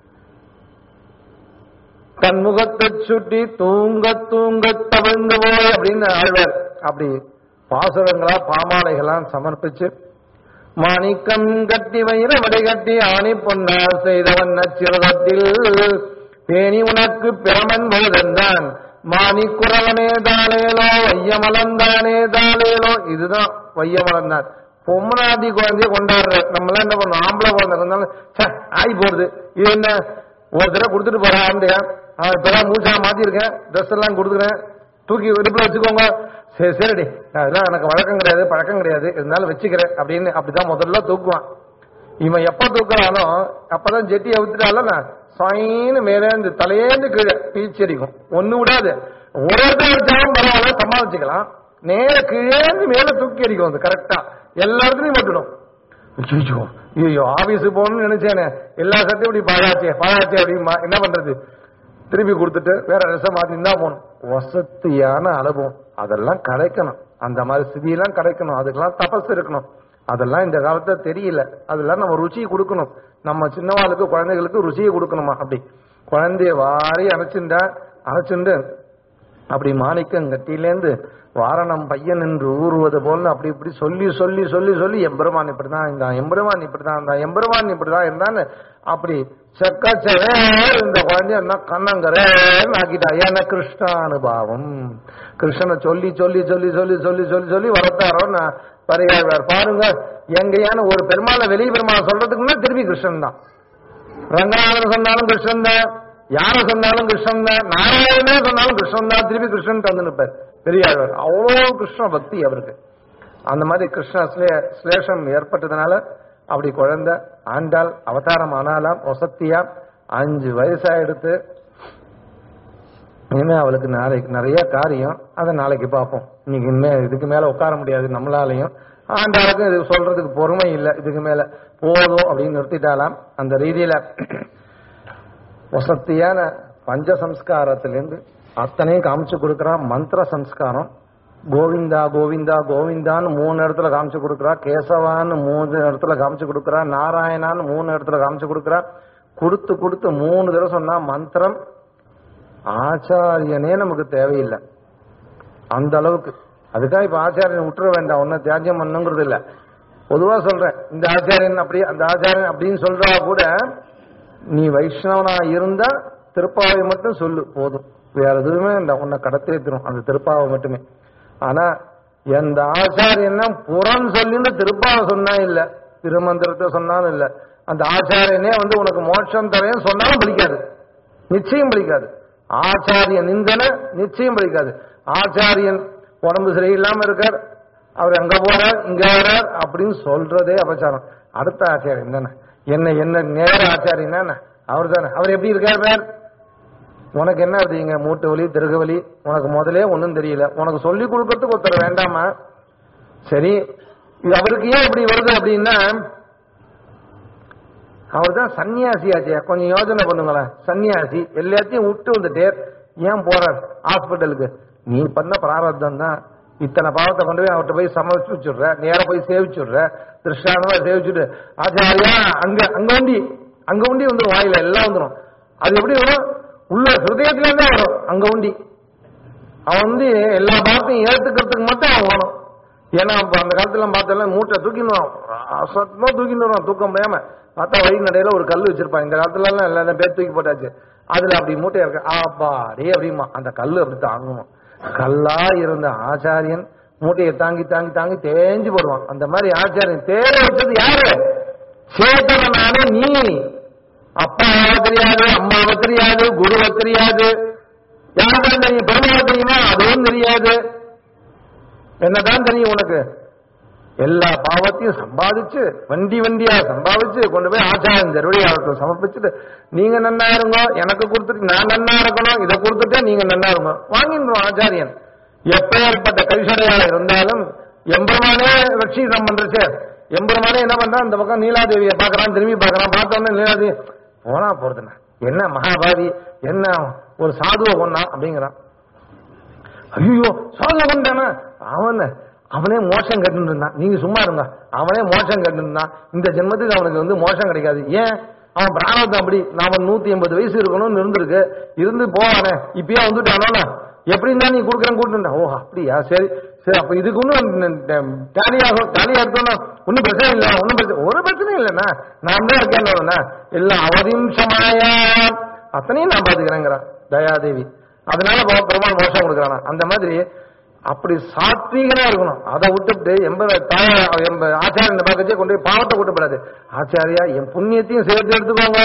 தன்முகத்தைச் சுட்டி தூங்க தூங்க தவிழ்ந்து போய் அப்படின்னு ஆழ்வார் அப்படி பாசுரங்களா பாமாலைகளா சமர்ப்பிச்சு மாணிக்கம் கட்டி வைர வடை கட்டி ஆணி பொன்னார் செய்தவன் நச்சிரதத்தில் பேணி உனக்கு பிரமன் போதந்தான் மாணி குரவனே தாளேலோ வையமலந்தானே தாளேலோ இதுதான் வையமலந்தான் பொம்மனாதி குழந்தைய கொண்டாடுற நம்மளாம் என்ன பண்ணோம் ஆம்பளை குழந்தை இருந்தாலும் ச்சே ஆகி போறது இது என்ன ஒரு தடவை கொடுத்துட்டு போறேன் ஆண்டையா அவன் இப்பதான் மூச்சா மாத்திருக்கேன் ட்ரெஸ் எல்லாம் கொடுக்குறேன் தூக்கி இடுப்புல வச்சுக்கோங்க சரி சரிடி அதெல்லாம் எனக்கு வழக்கம் கிடையாது பழக்கம் கிடையாது இருந்தாலும் வச்சுக்கிறேன் அப்படின்னு அப்படிதான் முதல்ல தூக்குவான் இவன் எப்ப தூக்குறானோ அப்பதான் ஜெட்டி அவுத்துட்டாலும் சாயின்னு மேலேந்து தலையேந்து கீழே பீச்சு அடிக்கும் ஒண்ணு விடாது ஒரு இடத்துல வச்சாலும் பரவாயில்ல சமாளிச்சுக்கலாம் நேர கீழேந்து மேல தூக்கி அடிக்கும் அது கரெக்டா எல்லா இடத்துலயும் விட்டுடும் ஐயோ ஐயோ ஆபீஸுக்கு போகணும்னு நினைச்சேனே எல்லா சட்டையும் இப்படி பாழாச்சே பாழாச்சே அப்படிமா என்ன பண்றது திருப்பி கொடுத்துட்டு வேற ட்ரெஸ்ஸை மாத்தி தான் போகணும் வசதியான அனுபவம் அதெல்லாம் கிடைக்கணும் அந்த மாதிரி ஸ்திதியெல்லாம் கிடைக்கணும் அதுக்கெல்லாம் தபஸ் இருக்கணும் அதெல்லாம் இந்த காலத்துல தெரியல அதெல்லாம் நம்ம ருச்சி கொடுக்கணும் நம்ம சின்னவாளுக்கு குழந்தைகளுக்கு ருச்சியை கொடுக்கணுமா அப்படி குழந்தைய வாரி அணைச்சுண்டா அணைச்சுண்டு அப்படி மாணிக்கம் கட்டியிலேந்து வாரணம் பையன் என்று ஊறுவது போல அப்படி இப்படி சொல்லி சொல்லி சொல்லி சொல்லி எம்பெருமான் இப்படிதான் இருந்தான் எம்பெருமான் இப்படிதான் இருந்தான் எம்பெருமான் இப்படிதான் இருந்தான்னு அப்படி செக்கச்சவே இந்த குழந்தைய என்ன கண்ணங்கரேன்னு ஆக்கிட்டா ஏன்னா கிருஷ்ணானுபாவம் கிருஷ்ணனை சொல்லி சொல்லி சொல்லி சொல்லி சொல்லி சொல்லி சொல்லி வளர்த்தாரோ நான் பரையாழ்வார் பாருங்க எங்கேயான ஒரு பெருமாளை வெளி பெருமாளை சொல்றதுக்குன்னா திருப்பி கிருஷ்ணன் தான் ரங்கநாதன் சொன்னாலும் கிருஷ்ணன் தான் யார சொன்னாலும் கிருஷ்ணன் தான் நாராயணனே சொன்னாலும் கிருஷ்ணன் தான் திருப்பி கிருஷ்ணன் வந்து நிற்பார் பெரியாழ்வார் அவ்வளோ கிருஷ்ண பக்தி அவருக்கு அந்த மாதிரி கிருஷ்ண ஸ்லே- ஸ்லேஷம் ஏற்பட்டதுனால அப்படி குழந்தை ஆண்டாள் அவதாரம் ஆனாலாம் வசத்தியா அஞ்சு வயசா எடுத்து இனிமே அவளுக்கு நாளைக்கு நிறைய காரியம் அதை நாளைக்கு பார்ப்போம் இன்னைக்கு இனிமே இதுக்கு மேல உட்கார முடியாது நம்மளாலையும் ஆண்டாளுக்கும் இது சொல்றதுக்கு பொறுமை இல்லை இதுக்கு மேல போதும் அப்படின்னு நிறுத்திட்டாலாம் அந்த ரீதியில வசத்தியான பஞ்ச சம்ஸ்காரத்திலிருந்து அத்தனையும் காமிச்சு கொடுக்கறான் மந்திர சம்ஸ்காரம் கோவிந்தா கோவிந்தா கோவிந்தான்னு மூணு இடத்துல காமிச்சு கொடுக்கறா கேசவான்னு மூணு இடத்துல காமிச்சு கொடுக்கறா நாராயணான்னு மூணு இடத்துல காமிச்சு கொடுக்கறா கொடுத்து கொடுத்து மூணு தடவை சொன்னா மந்திரம் ஆச்சாரியனே நமக்கு தேவையில்லை அந்த அளவுக்கு அதுக்காக இப்ப ஆச்சாரியன் விட்டுற வேண்டாம் ஒன்னும் தியாகம் பண்ணுங்கிறது இல்ல பொதுவா சொல்றேன் இந்த ஆச்சாரியன் அப்படி அந்த ஆச்சாரியன் அப்படின்னு சொல்றா கூட நீ வைஷ்ணவனா இருந்தா திருப்பாவை மட்டும் சொல்லு போதும் வேற எதுவுமே இந்த உன்னை கடத்தேத்திரும் அந்த திருப்பாவை மட்டுமே ஆனா எந்த ஆச்சாரியன்னா புறம் சொல்லின்னு திருப்பாவை சொன்னா இல்ல திருமந்திரத்தை சொன்னாலும் இல்ல அந்த ஆச்சாரியனே வந்து உனக்கு மோட்சம் தரேன்னு சொன்னாலும் பிடிக்காது நிச்சயம் பிடிக்காது ஆச்சாரிய நிந்தனை நிச்சயம் பிடிக்காது ஆச்சாரியன் உடம்பு சரியில்லாம இருக்கார் அவர் அங்க போறார் இங்க வரார் அப்படின்னு சொல்றதே அபச்சாரம் அடுத்த ஆச்சாரியன் தானே என்ன என்ன நேர ஆச்சாரியன் தானே அவர் தானே அவர் எப்படி இருக்கார் பேர் உனக்கு என்ன இருக்குங்க மூட்டு வலி திருகு வலி உனக்கு முதலே ஒன்றும் தெரியல உனக்கு சொல்லி கொடுக்கறதுக்கு ஒருத்தர் வேண்டாமா சரி இது அவருக்கு ஏன் இப்படி வருது அப்படின்னா அவர் தான் சன்னியாசி ஆச்சே கொஞ்சம் யோசனை பண்ணுங்களேன் சன்னியாசி எல்லாத்தையும் விட்டு வந்துட்டேர் ஏன் போறார் ஹாஸ்பிட்டலுக்கு நீ பண்ண பிராரப்தம் தான் இத்தனை பாவத்தை கொண்டு போய் அவர்கிட்ட போய் சமைச்சு வச்சுடுற நேரா போய் சேவிச்சுடுற திருஷ்டானமா சேவிச்சுட்டு ஆச்சாரியா அங்க அங்க உண்டி அங்க உண்டி வந்துடும் வாயில எல்லாம் வந்துடும் அது எப்படி வரும் உள்ள ஹிருதயத்துல இருந்தே வரும் அங்க உண்டி அவன் வந்து எல்லா பாவத்தையும் ஏத்துக்கிறதுக்கு மட்டும் அவன் வேணும் ஏன்னா அப்ப அந்த காலத்துல பார்த்தெல்லாம் மூட்டை தூக்கின்னு வரும் அசத்தமா தூக்கின்னு வரும் தூக்க முடியாம பார்த்தா வழி நடையில ஒரு கல் வச்சிருப்பான் இந்த காலத்துல எல்லாம் எல்லாரும் பேர் தூக்கி போட்டாச்சு அதுல அப்படி மூட்டை இருக்கு ஆப்பா டே அப்படிமா அந்த கல்லு அப்படி தாங்குமா கல்லா இருந்த ஆச்சாரியன் மூட்டையை தாங்கி தாங்கி தாங்கி தேஞ்சு போடுவான் அந்த மாதிரி ஆச்சாரியன் தேர வச்சது யாரு சேத்தனானே நீ அப்பாவை தெரியாது அம்மாவை தெரியாது குருவை தெரியாது யாருக்கும் தெரியும் பெருமாவை தெரியுமா அதுவும் தெரியாது என்னதான் தெரியும் உனக்கு எல்லா பாவத்தையும் சம்பாதிச்சு வண்டி வண்டியா சம்பாதிச்சு கொண்டு போய் ஆச்சாரம் திருவடி அவருக்கு சமர்ப்பிச்சுட்டு நீங்க நன்னா இருங்க எனக்கு கொடுத்துட்டு நான் நன்னா இருக்கணும் இதை கொடுத்துட்டே நீங்க நன்னா இருங்க வாங்கிடுவோம் ஆச்சாரியன் எப்பேற்பட்ட கைசடையா இருந்தாலும் எம்பெருமானே ரட்சீதம் பண்றச்சு எம்பெருமானே என்ன பண்றான் இந்த பக்கம் நீலாதேவியை பாக்குறான் திரும்பி பாக்குறான் பார்த்தோன்னே நீலாதேவி போனா போறதுண்ணா என்ன மகாபாவி என்ன ஒரு சாதுவை கொண்டா அப்படிங்கிறான் ஐயோ சாதுவை கொண்டானா அவன் அவனே மோஷம் கட்டு இருந்தான் நீங்க சும்மா இருங்க அவனே மோஷம் கட்டு இருந்தான் இந்த ஜென்மத்துக்கு அவனுக்கு வந்து மோஷம் கிடைக்காது ஏன் அவன் பிராணத்தை அப்படி நாம நூத்தி எண்பது வயசு இருக்கணும்னு இருந்திருக்கு இருந்து போவானே இப்பயே வந்துட்டானோண்ணா எப்படி இருந்தா நீ கொடுக்குறேன் கூட்டு ஓ அப்படியா சரி சரி அப்ப இதுக்கு ஒன்றும் டேலியாக டேலியா எடுத்தோம்னா ஒன்னும் பிரச்சனை இல்ல ஒன்னும் பிரச்சனை ஒரு பிரச்சனையும் இல்லைண்ணா நான் தான் இருக்கேன் எல்லாம் அவதிம்சமாயா அத்தனையும் நான் பாத்துக்கிறேங்கிறான் தயாதேவி அதனால ப- பெருமாள் மோசம் கொடுக்குறானா அந்த மாதிரி அப்படி சாத்வீகனா இருக்கணும் அதை விட்டுட்டு எம்ப தாய எம்ப ஆச்சாரியன் பக்கத்தே கொண்டு போய் பாவத்தை கூட்டப்படாது ஆச்சாரியா என் புண்ணியத்தையும் சேர்த்து எடுத்துக்கோங்க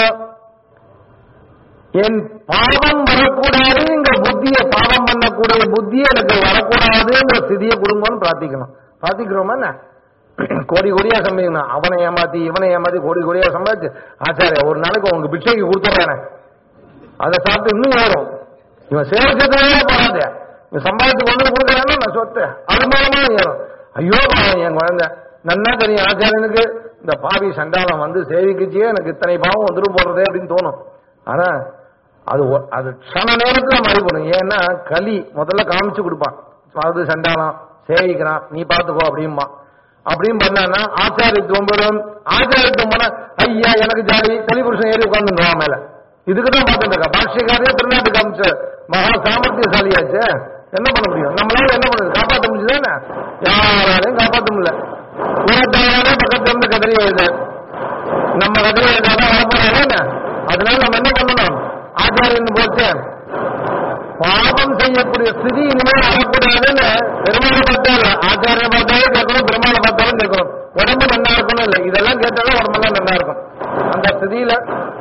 என் பாவம் வரக்கூடாதுங்கிற புத்திய பாவம் பண்ணக்கூடிய புத்தியை எனக்கு வரக்கூடாதுங்கிற ஸ்திதியை கொடுங்கன்னு பிரார்த்திக்கணும் பிரார்த்திக்கிறோமா என்ன கோடி கோடியா சம்பாதிக்கணும் அவனை ஏமாத்தி இவனை ஏமாத்தி கோடி கோடியா சம்பாதிச்சு ஆச்சாரியா ஒரு நாளைக்கு உங்க பிச்சைக்கு கொடுத்துட்றேன் அதை சாப்பிட்டு இன்னும் ஏறும் இவன் சேவிச்சதுனால போகாது இவன் சம்பாதிச்சு கொண்டு கொடுக்குறான்னு நான் சொத்து அது மூலமா ஏறும் ஐயோ பாவம் என் குழந்தை நன்னா தெரியும் ஆச்சாரியனுக்கு இந்த பாவி சண்டாளம் வந்து சேவிக்குச்சியே எனக்கு இத்தனை பாவம் வந்துடும் போடுறதே அப்படின்னு தோணும் ஆனா அது ஒ- அது க்ஷண நேரத்துல மாறி போடும் ஏன்னா களி முதல்ல காமிச்சு கொடுப்பான் அது சண்டாளம் சேவிக்கிறான் நீ பாத்துக்கோ அப்படிம்பா அப்படின்னு பண்ணான்னா ஆச்சாரியத்துவம் வரும் ஆச்சாரியத்துவம் பண்ண ஐயா எனக்கு ஜாலி கலிபுருஷன் ஏறி உட்காந்துருவான் மேல இதுக்கு தான் பார்த்துட்டு இருக்கா பாஷ்யக்காரே திருநாட்டு காமிச்ச மகா சாமர்த்தியசாலியாச்சு என்ன பண்ண முடியும் நம்மளால என்ன பண்ணுது காப்பாற்ற முடியுதானே யாராலையும் காப்பாற்ற முடியல உலகத்தாலே பக்கத்துல இருந்து கதறி எழுது நம்ம கதறி எழுதாதான் வரப்போறாங்க அதனால நம்ம என்ன பண்ணணும் ஆச்சாரியன் போச்சு பாவம் செய்யக்கூடிய ஸ்திதி இனிமேல் வரக்கூடாதுன்னு பெருமாளை பார்த்தாலும் ஆச்சாரிய பார்த்தாலும் கேட்கணும் பெருமாளை பார்த்தாலும் கேட்கணும் உடம்பு நல்லா இருக்கணும் இல்லை இதெல்லாம் கேட்டாலும் உடம்பெல்லாம் நல்லா இருக்கும் அந்த ஸ்திதியில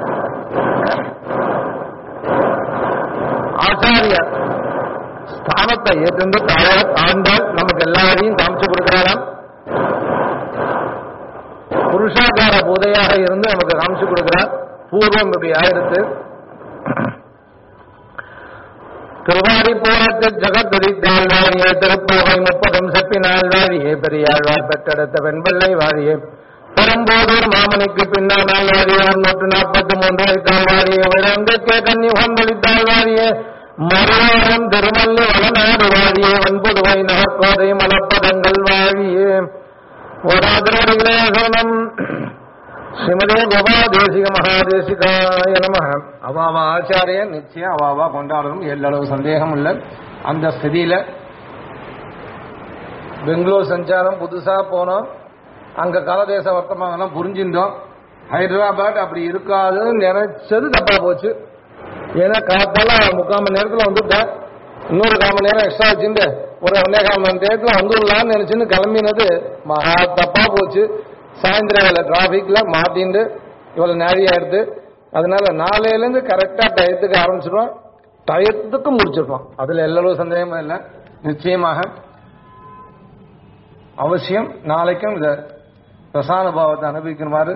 ஆச்சாரியர் ஸ்தானத்தை ஏற்றிருந்து தாழ தாழ்ந்தால் நமக்கு எல்லாரையும் காமிச்சு கொடுக்கிறாராம் புருஷாகார பூதையாக இருந்து நமக்கு காமிச்சு கொடுக்கிறார் பூர்வம் இப்படி ஆயிரத்து திருவாரி போராட்ட ஜகத்துரித்தாள் வாழியே திருப்போகை முப்பதும் செப்பினாள் வாழியே பெரியாழ்வார் பெற்றெடுத்த வெண்பள்ளை வாழியே பெரும்போதூர் மாமணிக்கு பின்னால் வாழியே நூற்று நாற்பத்தி மூன்று வைத்தாள் வாழியே விழங்கக்கே கன்னி உகந்தளித்தாள் வாழியே மறுவாரம் திருமல்லி வளநாடு வாழியே வன்புதுவை நகர்கோதை மலப்பதங்கள் வாழியே ஓராதிரடிகளே சரணம் ஸ்ரீமதே கோபாதேசிக மகாதேசிகாய நம அவாவா ஆச்சாரிய நிச்சயம் அவாவா கொண்டாடணும் எல்லளவு சந்தேகம் இல்லை அந்த ஸ்திதியில பெங்களூர் சஞ்சாரம் புதுசா போனோம் அங்க காலதேச வர்த்தமானலாம் புரிஞ்சிருந்தோம் ஹைதராபாத் அப்படி இருக்காதுன்னு நினைச்சது தப்பா போச்சு ஏன்னா காத்தால முக்கால் மணி நேரத்துல வந்துட்டேன் இன்னொரு கால் மணி நேரம் எக்ஸ்ட்ரா வச்சுட்டு ஒரு ஒன்னே கால் மணி நேரத்துல வந்துடலாம்னு நினைச்சுன்னு கிளம்பினது மகா தப்பா போச்சு சாயந்தரம் வேலை டிராபிக்ல மாட்டிண்டு இவ்வளவு நேரியா எடுத்து அதனால நாளையில இருந்து கரெக்டா டயத்துக்கு ஆரம்பிச்சிடுவோம் டயத்துக்கு முடிச்சிருப்போம் அதுல எல்லளவு சந்தேகமும் இல்லை நிச்சயமாக அவசியம் நாளைக்கும் இந்த ரசானுபாவத்தை அனுபவிக்குமாறு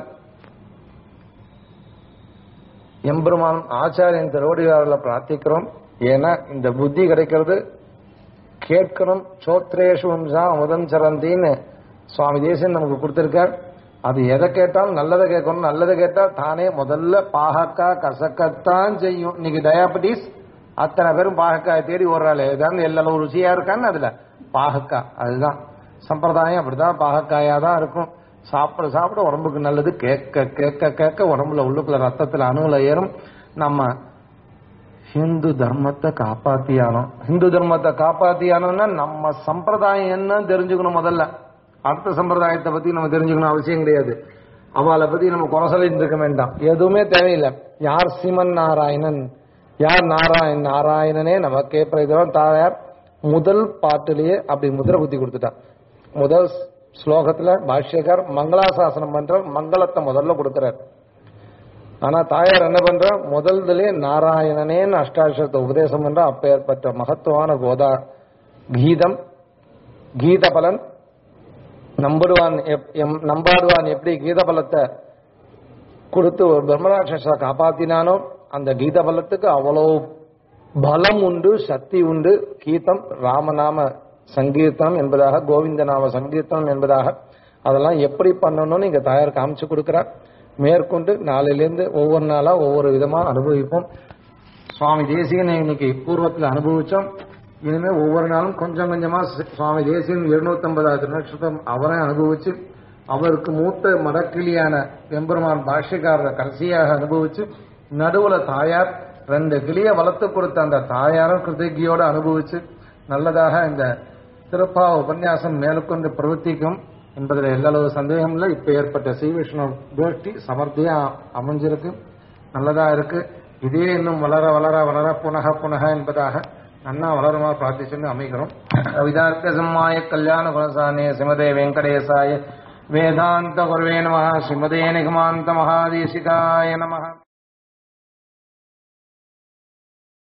எம்பெருமான் ஆச்சாரியன் திருவடிகாரில் பிரார்த்திக்கிறோம் ஏன்னா இந்த புத்தி கிடைக்கிறது கேட்கணும் சோத்ரேஷு வம்சா அமுதம் சரந்தின்னு சுவாமி தேசன் நமக்கு கொடுத்திருக்கார் அது எதை கேட்டாலும் நல்லதை கேட்கணும் நல்லதை கேட்டா தானே முதல்ல பாகக்கா கசக்கத்தான் செய்யும் இன்னைக்கு டயாபெட்டிஸ் அத்தனை பேரும் பாகக்காய் தேடி ஓடுறாள் ஏதாவது எல்லாம் ருசியா இருக்கான்னு அதுல பாகக்கா அதுதான் சம்பிரதாயம் அப்படிதான் பாகக்காயா தான் இருக்கும் சாப்பிட சாப்பிட உடம்புக்கு நல்லது கேட்க கேட்க கேட்க உடம்புல உள்ளுக்குள்ள ரத்தத்துல அணுகுல ஏறும் நம்ம ஹிந்து தர்மத்தை காப்பாத்தியானோம் ஹிந்து தர்மத்தை காப்பாத்தியானோம்னா நம்ம சம்பிரதாயம் என்னன்னு தெரிஞ்சுக்கணும் முதல்ல அடுத்த சம்பிரதாயத்தை பத்தி நம்ம தெரிஞ்சுக்கணும் அவசியம் கிடையாது அவளை பத்தி நம்ம குறை சொல்லிட்டு இருக்க வேண்டாம் எதுவுமே தேவையில்லை யார் சிமன் நாராயணன் யார் நாராயண் நாராயணனே நமக்கே பிரயோஜனம் தாயார் முதல் பாட்டிலேயே அப்படி முதிரை குத்தி கொடுத்துட்டான் முதல் ஸ்லோகத்துல பாஷ்யக்கார் மங்களாசாசனம் பண்ற மங்களத்தை முதல்ல கொடுக்கிறார் ஆனா தாயார் என்ன பண்ற முதல்தலே நாராயணனேன்னு அஷ்டாட்சரத்தை உபதேசம் பண்ற அப்பேற்பட்ட மகத்துவமான கோதா கீதம் கீத பலன் நம்படுவான் எப்- எம்- நம்பாடுவான் எப்படி கீத பலத்தை கொடுத்து ஒரு பிரம்மராட்சஸை காப்பாத்தினானோ அந்த கீத பலத்துக்கு அவ்வளவு பலம் உண்டு சக்தி உண்டு கீதம் ராமநாம சங்கீர்த்தனம் என்பதாக கோவிந்த நாம சங்கீர்த்தனம் என்பதாக அதெல்லாம் எப்படி பண்ணணும்னு இங்க தாயார் காமிச்சு கொடுக்கிறார் மேற்கொண்டு நாளையிலேருந்து ஒவ்வொரு நாளா ஒவ்வொரு விதமா அனுபவிப்போம் சுவாமி தேசிகனை இன்னைக்கு பூர்வத்தில் அனுபவிச்சோம் இனிமே ஒவ்வொரு நாளும் கொஞ்சம் கொஞ்சமா சி- சுவாமி தேசிகன் எழுநூத்தி ஐம்பதாவது நட்சத்திரம் அவரை அனுபவிச்சு அவருக்கு மூத்த மடக்கிளியான எம்பெருமான் பாஷ்யக்காரரை கடைசியாக அனுபவிச்சு நடுவுல தாயார் ரெண்டு கிளிய வளர்த்து கொடுத்த அந்த தாயாரும் கிருதகியோட அனுபவிச்சு நல்லதாக இந்த திருப்பாவ உபன்யாசம் மேற்கொண்டு பிரவர்த்திக்கும் என்பதில் எந்த அளவு சந்தேகம் இல்லை இப்ப ஏற்பட்ட ஸ்ரீ விஷ்ணு கோஷ்டி சமர்த்தியா அமைஞ்சிருக்கு நல்லதா இருக்கு இதே இன்னும் வளர வளர வளர புனக புனக என்பதாக நன்னா வளருமா பிரார்த்திச்சுன்னு அமைக்கிறோம் கவிதார்க்க சம்மாய கல்யாண குணசானே சிமதே வெங்கடேசாய வேதாந்த குருவே நம ஸ்ரீமதே நிகமாந்த மகாதேசிகாய நம